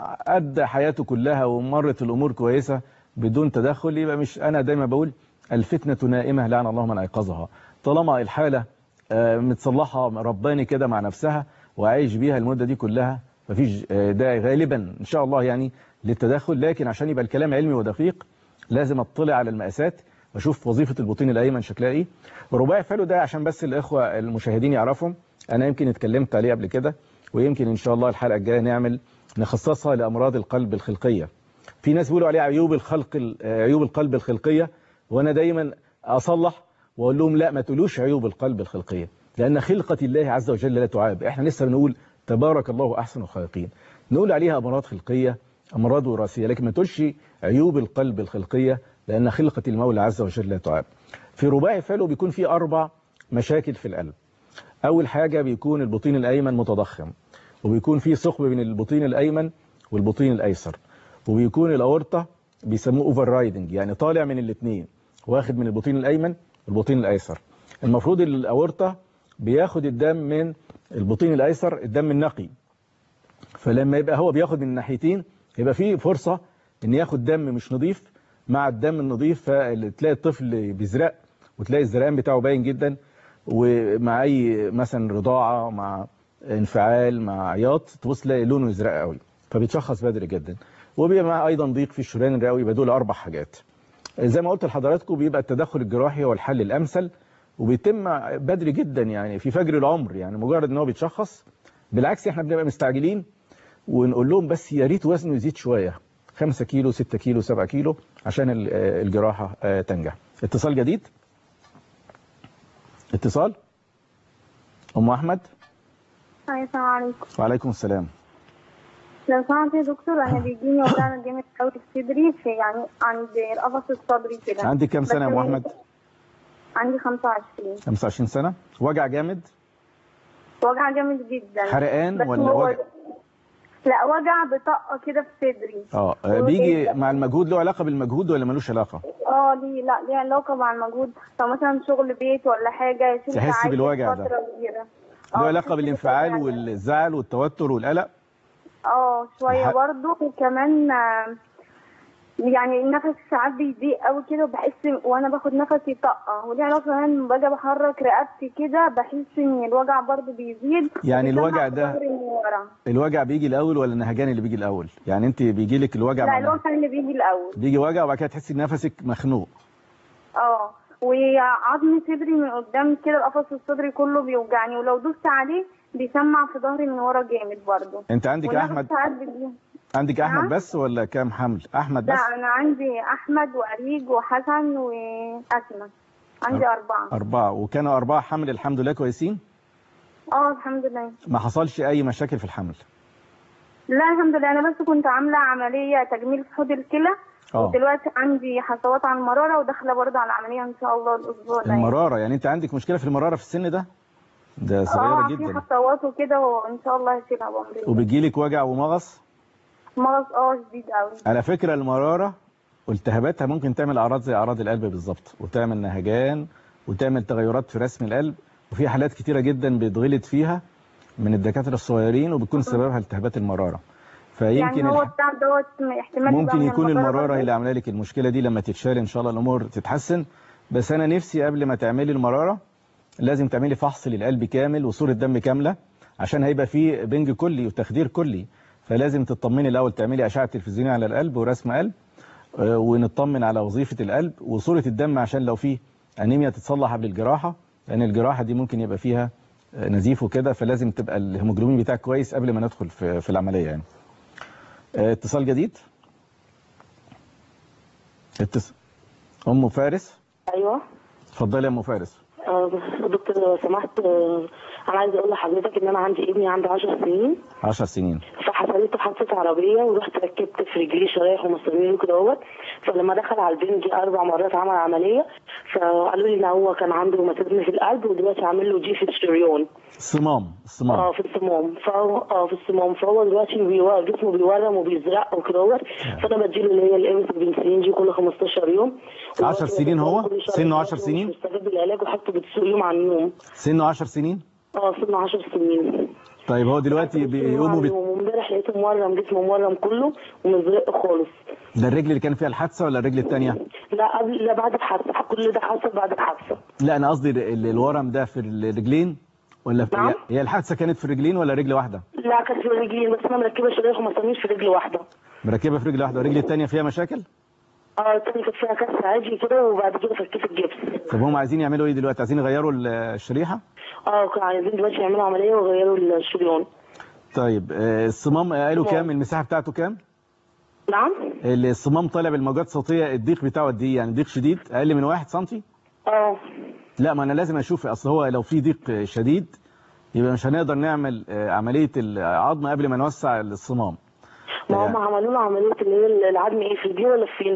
ادى حياته كلها ومرت الامور كويسه بدون تدخل يبقى مش انا دايما بقول الفتنه نائمه لعن الله من ايقظها طالما الحاله آه، متصلحه رباني كده مع نفسها وعايش بيها المده دي كلها مفيش آه، داعي غالبا ان شاء الله يعني للتدخل لكن عشان يبقى الكلام علمي ودقيق لازم اطلع على المقاسات واشوف وظيفه البطين الايمن شكلها ايه رباعي فالو ده عشان بس الاخوه المشاهدين يعرفهم انا يمكن اتكلمت عليه قبل كده ويمكن ان شاء الله الحلقه الجايه نعمل نخصصها لامراض القلب الخلقيه في ناس بيقولوا عليها عيوب الخلق ال- عيوب القلب الخلقيه وانا دايما اصلح واقول لهم لا ما تقولوش عيوب القلب الخلقيه لان خلقه الله عز وجل لا تعاب احنا لسه بنقول تبارك الله احسن الخالقين نقول عليها امراض خلقيه امراض وراثيه لكن ما تقولش عيوب القلب الخلقيه لان خلقه المولى عز وجل لا تعاب في رباعي فالو بيكون في اربع مشاكل في القلب اول حاجه بيكون البطين الايمن متضخم وبيكون في ثقب بين البطين الايمن والبطين الايسر وبيكون الاورطه بيسموه اوفر رايدنج يعني طالع من الاثنين واخد من البطين الايمن والبطين الايسر المفروض الاورطه بياخد الدم من البطين الايسر الدم النقي فلما يبقى هو بياخد من الناحيتين يبقى في فرصه ان ياخد دم مش نظيف مع الدم النظيف فتلاقي الطفل بيزرق وتلاقي الزرقان بتاعه باين جدا ومع اي مثلا رضاعه مع انفعال مع عياط تبص تلاقي لونه يزرق قوي فبيتشخص بدري جدا وبيبقى معاه ايضا ضيق في الشريان الرئوي يبقى دول اربع حاجات زي ما قلت لحضراتكم بيبقى التدخل الجراحي هو الحل الامثل وبيتم بدري جدا يعني في فجر العمر يعني مجرد ان هو بيتشخص بالعكس احنا بنبقى مستعجلين ونقول لهم بس يا ريت وزنه يزيد شويه 5 كيلو 6 كيلو 7 كيلو عشان ال- آه، الجراحه آه، تنجح اتصال جديد اتصال ام احمد أيوة، السلام عليكم وعليكم السلام لو سمحت يا دكتور انا بيجيني وجع جامد قوي في صدري في يعني عند القفص الصدري كده عندك كام سنه يا ام بس احمد عندي 25 25 سنه وجع جامد وجع جامد جدا حرقان بس ولا هو- وجع لا وجع بطاقة كده في صدري اه آه، بيجي مع المجهود له علاقه بالمجهود ولا ملوش علاقه اه ليه لا ليه علاقة مع المجهود لو مثلا شغل بيت ولا حاجة يشيل تحسي ساعات بالوجع ده. فترة كبيرة له علاقه بالانفعال والزعل والتوتر والقلق اه شوية الح- برضه وكمان آه، يعني النفس ساعات بيضيق قوي كده وبحس وانا باخد نفسي طاقة ودي علاقة كمان لما باجي بحرك رقبتي كده بحس ان الوجع برضه بيزيد يعني وبيسمع الوجع في ده- ظهري من ورا الوجع بيجي الاول ولا النهجان اللي بيجي الاول يعني انت بيجي لك الوجع لا مع الوجع اللي بيجي الاول بيجي وجع وبعد كده تحسي ان نفسك مخنوق اه وعظم صدري من قدام كده القفص الصدري كله بيوجعني ولو دوست عليه بيسمع في ظهري من ورا جامد برضه انت عندك والنفس احمد ساعات بيجي- عندك نعم؟ احمد بس ولا كام حمل احمد لا بس انا عندي احمد واريج وحسن واسماء عندي اربعه اربعه وكانوا اربعه حمل الحمد لله كويسين اه الحمد لله ما حصلش اي مشاكل في الحمل لا الحمد لله انا بس كنت عامله عمليه تجميل في حوض الكلى اه ودلوقتي عندي حصوات على المراره وداخله برضه على العمليه ان شاء الله الاسبوع ده المراره يعني انت عندك مشكله في المراره في السن ده ده صغيره اه في جدا حصوات وكده وان شاء الله هشيلها بامر الله وبيجيلك وجع ومغص مرض اه شديد قوي على فكره المراره والتهاباتها ممكن تعمل اعراض زي اعراض القلب بالظبط وتعمل نهجان وتعمل تغيرات في رسم القلب وفي حالات كتيره جدا بيتغلط فيها من الدكاتره الصغيرين وبتكون سببها التهابات المراره فيمكن يعني هو الح- بتاع دوت احتمال يبقى ممكن من يكون المرارة المراره برضه. هي اللي عامله لك المشكله دي لما تتشال ان شاء الله الامور تتحسن بس انا نفسي قبل ما تعملي المراره لازم تعملي فحص للقلب كامل وصوره دم كامله عشان هيبقى فيه بنج كلي وتخدير كلي فلازم تطمني الاول تعملي اشعه تلفزيونيه على القلب ورسم قلب آه، ونطمن على وظيفه القلب وصوره الدم عشان لو فيه انيميا تتصلح قبل الجراحه لان الجراحه دي ممكن يبقى فيها آه، نزيف وكده فلازم تبقى الهيموجلوبين بتاعك كويس قبل ما ندخل في, في العمليه يعني آه، اتصال جديد اتصل ام فارس ايوه اتفضلي يا ام فارس آه، دكتور لو سمحت آه، انا عايزه اقول لحضرتك ان انا عندي ابني عنده 10 سنين 10 سنين فحصلت له حادثه عربيه ورحت ركبت في رجليه شرايح ومسامير وكده اهوت فلما دخل على البنج اربع مرات عمل عمليه فقالوا لي ان هو كان عنده روماتيزم في القلب ودلوقتي عامل له جي في الشريون صمام الصمام اه في الصمام فهو اه في الصمام فهو دلوقتي بيو- جسمه بيورم وبيزرق وكده اهوت فانا بديله اللي هي الامس البنسلين دي كل 15 يوم 10 سنين هو كل شهر سنه 10 مش سنين مستجاب بالعلاج وحتى بتسوق يوم عن يوم سنه 10 سنين اه سنه 10 سنين طيب هو دلوقتي بيقوموا بت... وامبارح لقيته مورم جسمه مورم كله ومزرق خالص ده الرجل اللي كان فيها الحادثه ولا الرجل الثانيه لا قبل لا بعد الحادثه كل ده حصل بعد الحادثه لا انا قصدي ال- الورم ده في الرجلين ولا في... نعم؟ هي الحادثه كانت في الرجلين ولا رجل واحده لا كانت في الرجلين بس انا مركبه شرايح ومسامير في رجل واحده مركبه في رجل واحده والرجل الثانيه فيها مشاكل اه التانية كانت فيها كسر عادي كده وبعد كده فكيت الجبس طب هم عايزين يعملوا ايه دلوقتي عايزين يغيروا ال- الشريحه اه كانوا عايزين دلوقتي يعملوا عمليه ويغيروا الشريون طيب آه، الصمام آه، قالوا صمام. كام المساحه بتاعته كام نعم الصمام طالع بالموجات الصوتيه الضيق بتاعه قد ايه يعني ضيق شديد اقل من 1 سم اه لا ما انا لازم اشوف اصل هو لو في ضيق شديد يبقى مش هنقدر نعمل آه، عمليه العظم قبل ما نوسع الصمام ما هم عملوا له عمليه اللي هي العظم ايه في الجيب ولا فين؟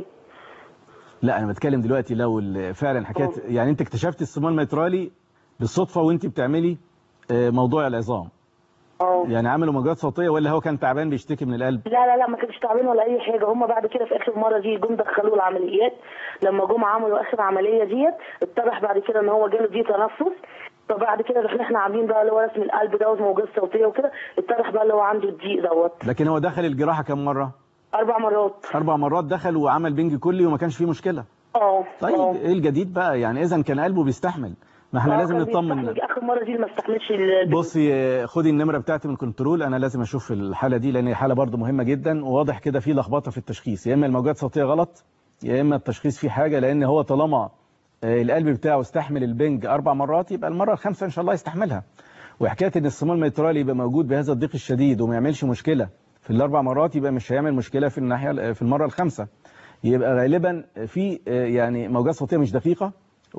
لا انا بتكلم دلوقتي لو ال- فعلا حكايه يعني انت اكتشفت الصمام الميترالي بالصدفه وانت بتعملي آه، موضوع العظام اه يعني عملوا موجات صوتيه ولا هو كان تعبان بيشتكي من القلب لا لا لا ما كانش تعبان ولا اي حاجه هم بعد كده في اخر مره دي جم دخلوه العمليات لما جم عملوا اخر عمليه ديت اتضح بعد كده ان هو جاله دي تنفس فبعد كده رحنا احنا عاملين بقى اللي هو رسم القلب دوت موجات صوتيه وكده اتضح بقى اللي هو عنده الضيق دوت لكن هو دخل الجراحه كم مره اربع مرات اربع مرات دخل وعمل بنج كلي وما كانش فيه مشكله اه طيب اه. ايه الجديد بقى يعني اذا كان قلبه بيستحمل ما احنا اه لازم كان نطمن بيستحمل. اخر مره دي ما استحملش ال- بصي آه، خدي النمره بتاعتي من كنترول انا لازم اشوف الحاله دي لان هي حاله برضو مهمه جدا وواضح كده في لخبطه في التشخيص يا اما الموجات صوتيه غلط يا اما التشخيص فيه حاجه لان هو طالما آه، القلب بتاعه استحمل البنج اربع مرات يبقى المره الخامسه ان شاء الله يستحملها وحكايه ان الصمام الميترالي يبقى موجود بهذا الضيق الشديد وما يعملش مشكله في الاربع مرات يبقى مش هيعمل مشكله في الناحيه في المره الخامسه يبقى غالبا في آه، يعني موجات صوتيه مش دقيقه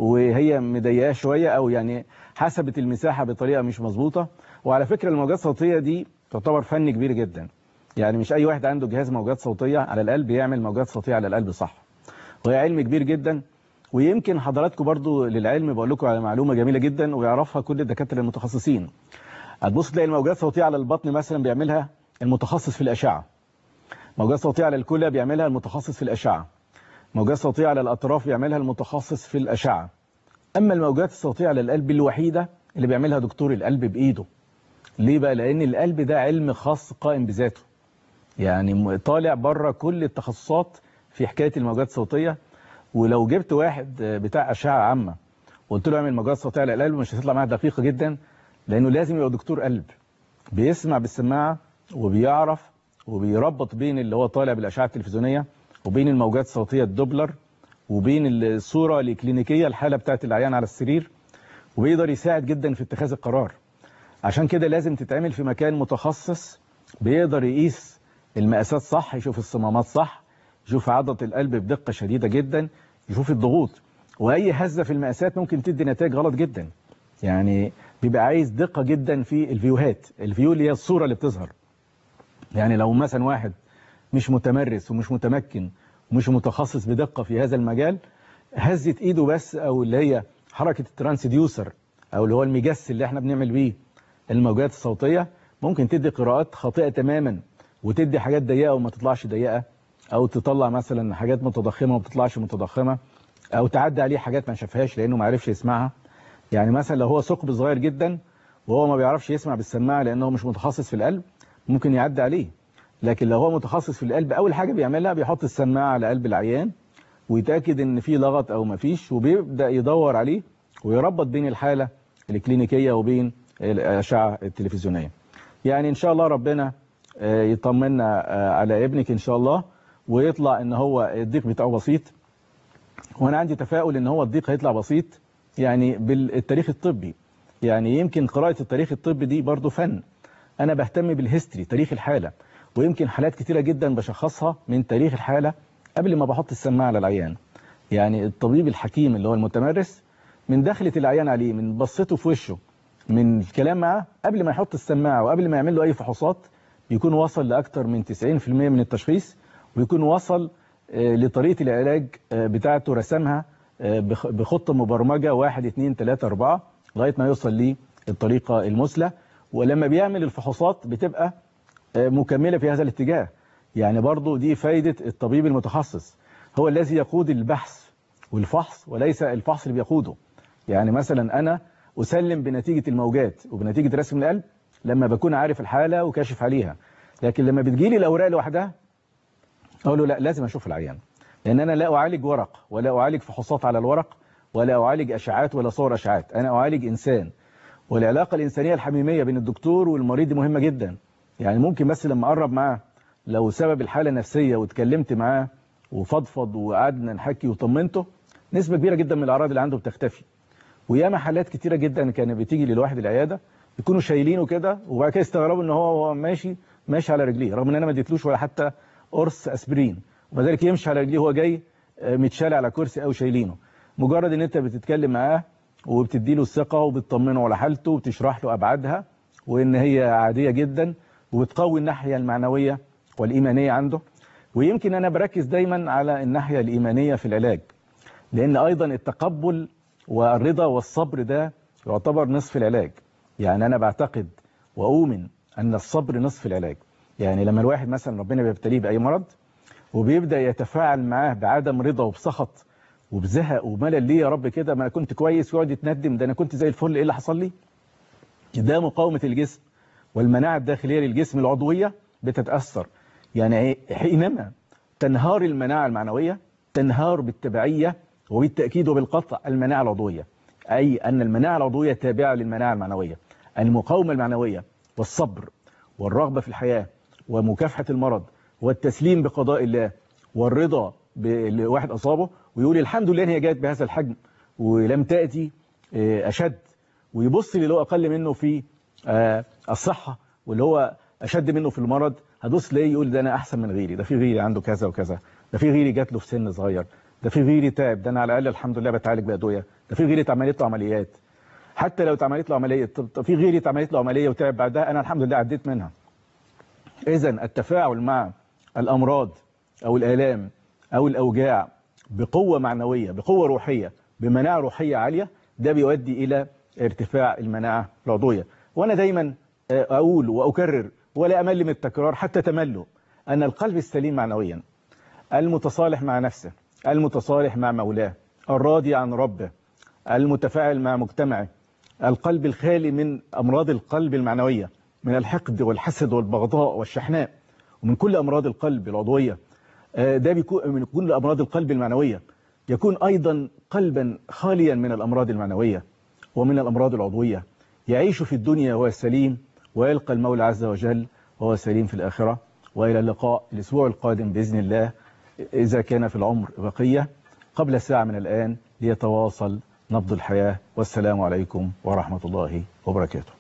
وهي مضيقاه شويه او يعني حسبت المساحه بطريقه مش مظبوطه وعلى فكره الموجات الصوتيه دي تعتبر فن كبير جدا يعني مش اي واحد عنده جهاز موجات صوتيه على القلب يعمل موجات صوتيه على القلب صح وهي علم كبير جدا ويمكن حضراتكم برضو للعلم بقول لكم على معلومه جميله جدا ويعرفها كل الدكاتره المتخصصين هتبص تلاقي الموجات الصوتيه على البطن مثلا بيعملها المتخصص في الاشعه موجات صوتيه على الكلى بيعملها المتخصص في الاشعه موجات صوتيه على الاطراف بيعملها المتخصص في الاشعه اما الموجات الصوتيه على القلب الوحيده اللي بيعملها دكتور القلب بايده ليه بقى لان القلب ده علم خاص قائم بذاته يعني م- طالع بره كل التخصصات في حكايه الموجات الصوتيه ولو جبت واحد آه، بتاع اشعه عامه وقلت له اعمل موجات صوتيه على القلب مش هتطلع معاه دقيقه جدا لانه لازم يبقى دكتور قلب بيسمع بالسماعه وبيعرف وبيربط بين اللي هو طالع بالاشعه التلفزيونيه وبين الموجات الصوتيه الدوبلر وبين الصوره الكلينيكيه الحاله بتاعت العيان على السرير وبيقدر يساعد جدا في اتخاذ القرار عشان كده لازم تتعمل في مكان متخصص بيقدر يقيس المقاسات صح يشوف الصمامات صح يشوف عضلة القلب بدقة شديدة جدا يشوف الضغوط وأي هزة في المقاسات ممكن تدي نتائج غلط جدا يعني بيبقى عايز دقة جدا في الفيوهات الفيو اللي هي الصورة اللي بتظهر يعني لو مثلا واحد مش متمرس ومش متمكن ومش متخصص بدقة في هذا المجال هزة ايده بس او اللي هي حركة الترانسديوسر او اللي هو المجس اللي احنا بنعمل بيه الموجات الصوتية ممكن تدي قراءات خاطئة تماما وتدي حاجات ضيقة وما تطلعش ضيقة او تطلع مثلا حاجات متضخمه وما بتطلعش متضخمه او تعدي عليه حاجات ما شافهاش لانه ما عرفش يسمعها يعني مثلا لو هو ثقب صغير جدا وهو ما بيعرفش يسمع بالسماعه لانه مش متخصص في القلب ممكن يعدي عليه لكن لو هو متخصص في القلب اول حاجه بيعملها بيحط السماعه على قلب العيان ويتاكد ان في لغط او ما فيش وبيبدا يدور عليه ويربط بين الحاله الكلينيكيه وبين الاشعه التلفزيونيه يعني ان شاء الله ربنا آه، يطمنا آه، على ابنك ان شاء الله ويطلع ان هو الضيق بتاعه بسيط وانا عندي تفاؤل ان هو الضيق هيطلع بسيط يعني بالتاريخ الطبي يعني يمكن قراءة التاريخ الطبي دي برضو فن انا بهتم بالهيستوري تاريخ الحالة ويمكن حالات كتيرة جدا بشخصها من تاريخ الحالة قبل ما بحط السماعة على العيان يعني الطبيب الحكيم اللي هو المتمرس من دخلة العيان عليه من بصته في وشه من الكلام معاه قبل ما يحط السماعة وقبل ما يعمل له اي فحوصات بيكون وصل لأكثر من 90% من التشخيص ويكون وصل آه، لطريقة العلاج آه، بتاعته رسمها آه، بخ- بخطة مبرمجة واحد اتنين تلاتة أربعة لغاية ما يوصل للطريقة المثلى ولما بيعمل الفحوصات بتبقى آه، مكملة في هذا الاتجاه يعني برضو دي فايدة الطبيب المتخصص هو الذي يقود البحث والفحص وليس الفحص اللي بيقوده يعني مثلا أنا أسلم بنتيجة الموجات وبنتيجة رسم القلب لما بكون عارف الحالة وكاشف عليها لكن لما بتجيلي الأوراق لوحدها أقول له لا لازم أشوف العيان لأن أنا لا أعالج ورق ولا أعالج فحوصات على الورق ولا أعالج أشعات ولا صور أشعات أنا أعالج إنسان والعلاقة الإنسانية الحميمية بين الدكتور والمريض دي مهمة جدا يعني ممكن بس لما أقرب معاه لو سبب الحالة النفسية واتكلمت معاه وفضفض وقعدنا نحكي وطمنته نسبة كبيرة جدا من الأعراض اللي عنده بتختفي وياما حالات كتيرة جدا كانت بتيجي للواحد العيادة يكونوا شايلينه كده وبعد كده يستغربوا ان هو وهو ماشي ماشي على رجليه رغم ان انا ما اديتلوش ولا حتى قرص اسبرين وذلك يمشي على رجليه وهو جاي آه، متشال على كرسي او شايلينه مجرد ان انت بتتكلم معاه وبتديله الثقة وبتطمنه على حالته وبتشرح له ابعادها وان هي عادية جدا وبتقوي الناحية المعنوية والإيمانية عنده ويمكن أنا بركز دايما على الناحية الإيمانية في العلاج لأن أيضا التقبل والرضا والصبر ده يعتبر نصف العلاج يعني أنا بعتقد وأؤمن أن الصبر نصف العلاج يعني لما الواحد مثلا ربنا بيبتليه بأي مرض وبيبدأ يتفاعل معاه بعدم رضا وبسخط وبزهق وملل ليه يا رب كده ما أنا كنت كويس ويقعد يتندم ده أنا كنت زي الفل إيه اللي حصل لي ده مقاومة الجسم والمناعة الداخلية للجسم العضوية بتتأثر يعني حينما تنهار المناعة المعنوية تنهار بالتبعية وبالتأكيد وبالقطع المناعة العضوية أي أن المناعة العضوية تابعة للمناعة المعنوية المقاومة المعنوية والصبر والرغبة في الحياة ومكافحة المرض والتسليم بقضاء الله والرضا لواحد أصابه ويقول الحمد لله إن هي جاءت بهذا الحجم ولم تأتي أشد ويبص للي هو أقل منه في الصحة واللي هو أشد منه في المرض هدوس ليه يقول ده أنا أحسن من غيري ده في غيري عنده كذا وكذا ده في غيري جات له في سن صغير ده في غيري تعب ده أنا على الأقل الحمد لله بتعالج بأدوية ده في غيري اتعملت له عمليات حتى لو اتعملت له عملية طب في غيري اتعملت له عملية وتعب بعدها أنا الحمد لله عديت منها إذا التفاعل مع الأمراض أو الآلام أو الأوجاع بقوة معنوية بقوة روحية بمناعة روحية عالية ده بيؤدي إلى ارتفاع المناعة العضوية وأنا دايما أقول وأكرر ولا أمل من التكرار حتى تمله أن القلب السليم معنويا المتصالح مع نفسه المتصالح مع مولاه الراضي عن ربه المتفاعل مع مجتمعه القلب الخالي من أمراض القلب المعنوية من الحقد والحسد والبغضاء والشحناء ومن كل أمراض القلب العضوية ده بيكون من كل أمراض القلب المعنوية يكون أيضا قلبا خاليا من الأمراض المعنوية ومن الأمراض العضوية يعيش في الدنيا وهو سليم ويلقى المولى عز وجل وهو سليم في الآخرة وإلى اللقاء الأسبوع القادم بإذن الله إذا كان في العمر بقية قبل ساعة من الآن ليتواصل نبض الحياة والسلام عليكم ورحمة الله وبركاته